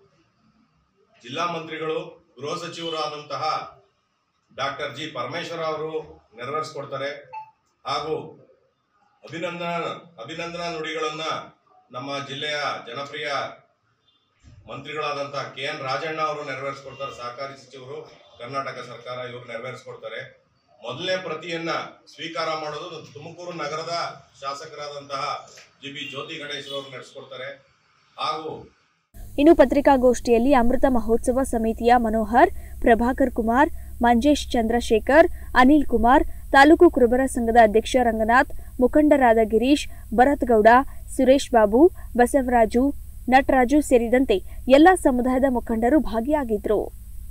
ಜಿಲ್ಲಾ ಮಂತ್ರಿಗಳು ಗೃಹ ಸಚಿವರು ಆದಂತಹ ಡಾಕ್ಟರ್ ಜಿ ಪರಮೇಶ್ವರ ಅವರು ನೆರವೇರಿಸ್ಕೊಡ್ತಾರೆ ಹಾಗೂ ಅಭಿನಂದನಾ ಅಭಿನಂದನಾ ನುಡಿಗಳನ್ನ ನಮ್ಮ ಜಿಲ್ಲೆಯ ಜನಪ್ರಿಯ ಮಂತ್ರಿಗಳಾದಂತಹ ಕೆ ಎನ್ ರಾಜಣ್ಣ ಅವರು ನೆರವೇರಿಸ್ಕೊಡ್ತಾರೆ ಸಹಕಾರಿ ಸಚಿವರು ಕರ್ನಾಟಕ ಸರ್ಕಾರ ಇವರು ನೆರವೇರಿಸ್ಕೊಡ್ತಾರೆ ಮೊದಲನೇ ಪ್ರತಿಯನ್ನ ಸ್ವೀಕಾರ ಮಾಡೋದು ತುಮಕೂರು ನಗರದ ಶಾಸಕರಾದಂತಹ ಜಿ ಬಿ ಜ್ಯೋತಿ ಗಣೇಶ್ ಅವರು ನಡೆಸ್ಕೊಡ್ತಾರೆ ಹಾಗೂ
ಇನ್ನು ಪತ್ರಿಕಾಗೋಷ್ಠಿಯಲ್ಲಿ ಅಮೃತ ಮಹೋತ್ಸವ ಸಮಿತಿಯ ಮನೋಹರ್ ಪ್ರಭಾಕರ್ ಕುಮಾರ್ ಮಂಜೇಶ್ ಚಂದ್ರಶೇಖರ್ ಅನಿಲ್ ಕುಮಾರ್ ತಾಲೂಕು ಕುರುಬರ ಸಂಘದ ಅಧ್ಯಕ್ಷ ರಂಗನಾಥ್ ಮುಖಂಡರಾದ ಗಿರೀಶ್ ಭರತ್ ಗೌಡ ಸುರೇಶ್ ಬಾಬು ಬಸವರಾಜು ನಟರಾಜು ಸೇರಿದಂತೆ ಎಲ್ಲಾ ಸಮುದಾಯದ ಮುಖಂಡರು ಭಾಗಿಯಾಗಿದ್ದರು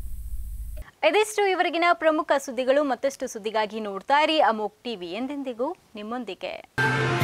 ಇದಿಷ್ಟು ಇವರೆಗಿನ ಪ್ರಮುಖ ಸುದ್ದಿಗಳು ಮತ್ತಷ್ಟು ಸುದ್ದಿಗಾಗಿ ನೋಡ್ತಾ ಇರಿ ಅಮೋಕ್ ಟಿವಿ ಎಂದೆಂದಿಗೂ ನಿಮ್ಮೊಂದಿಗೆ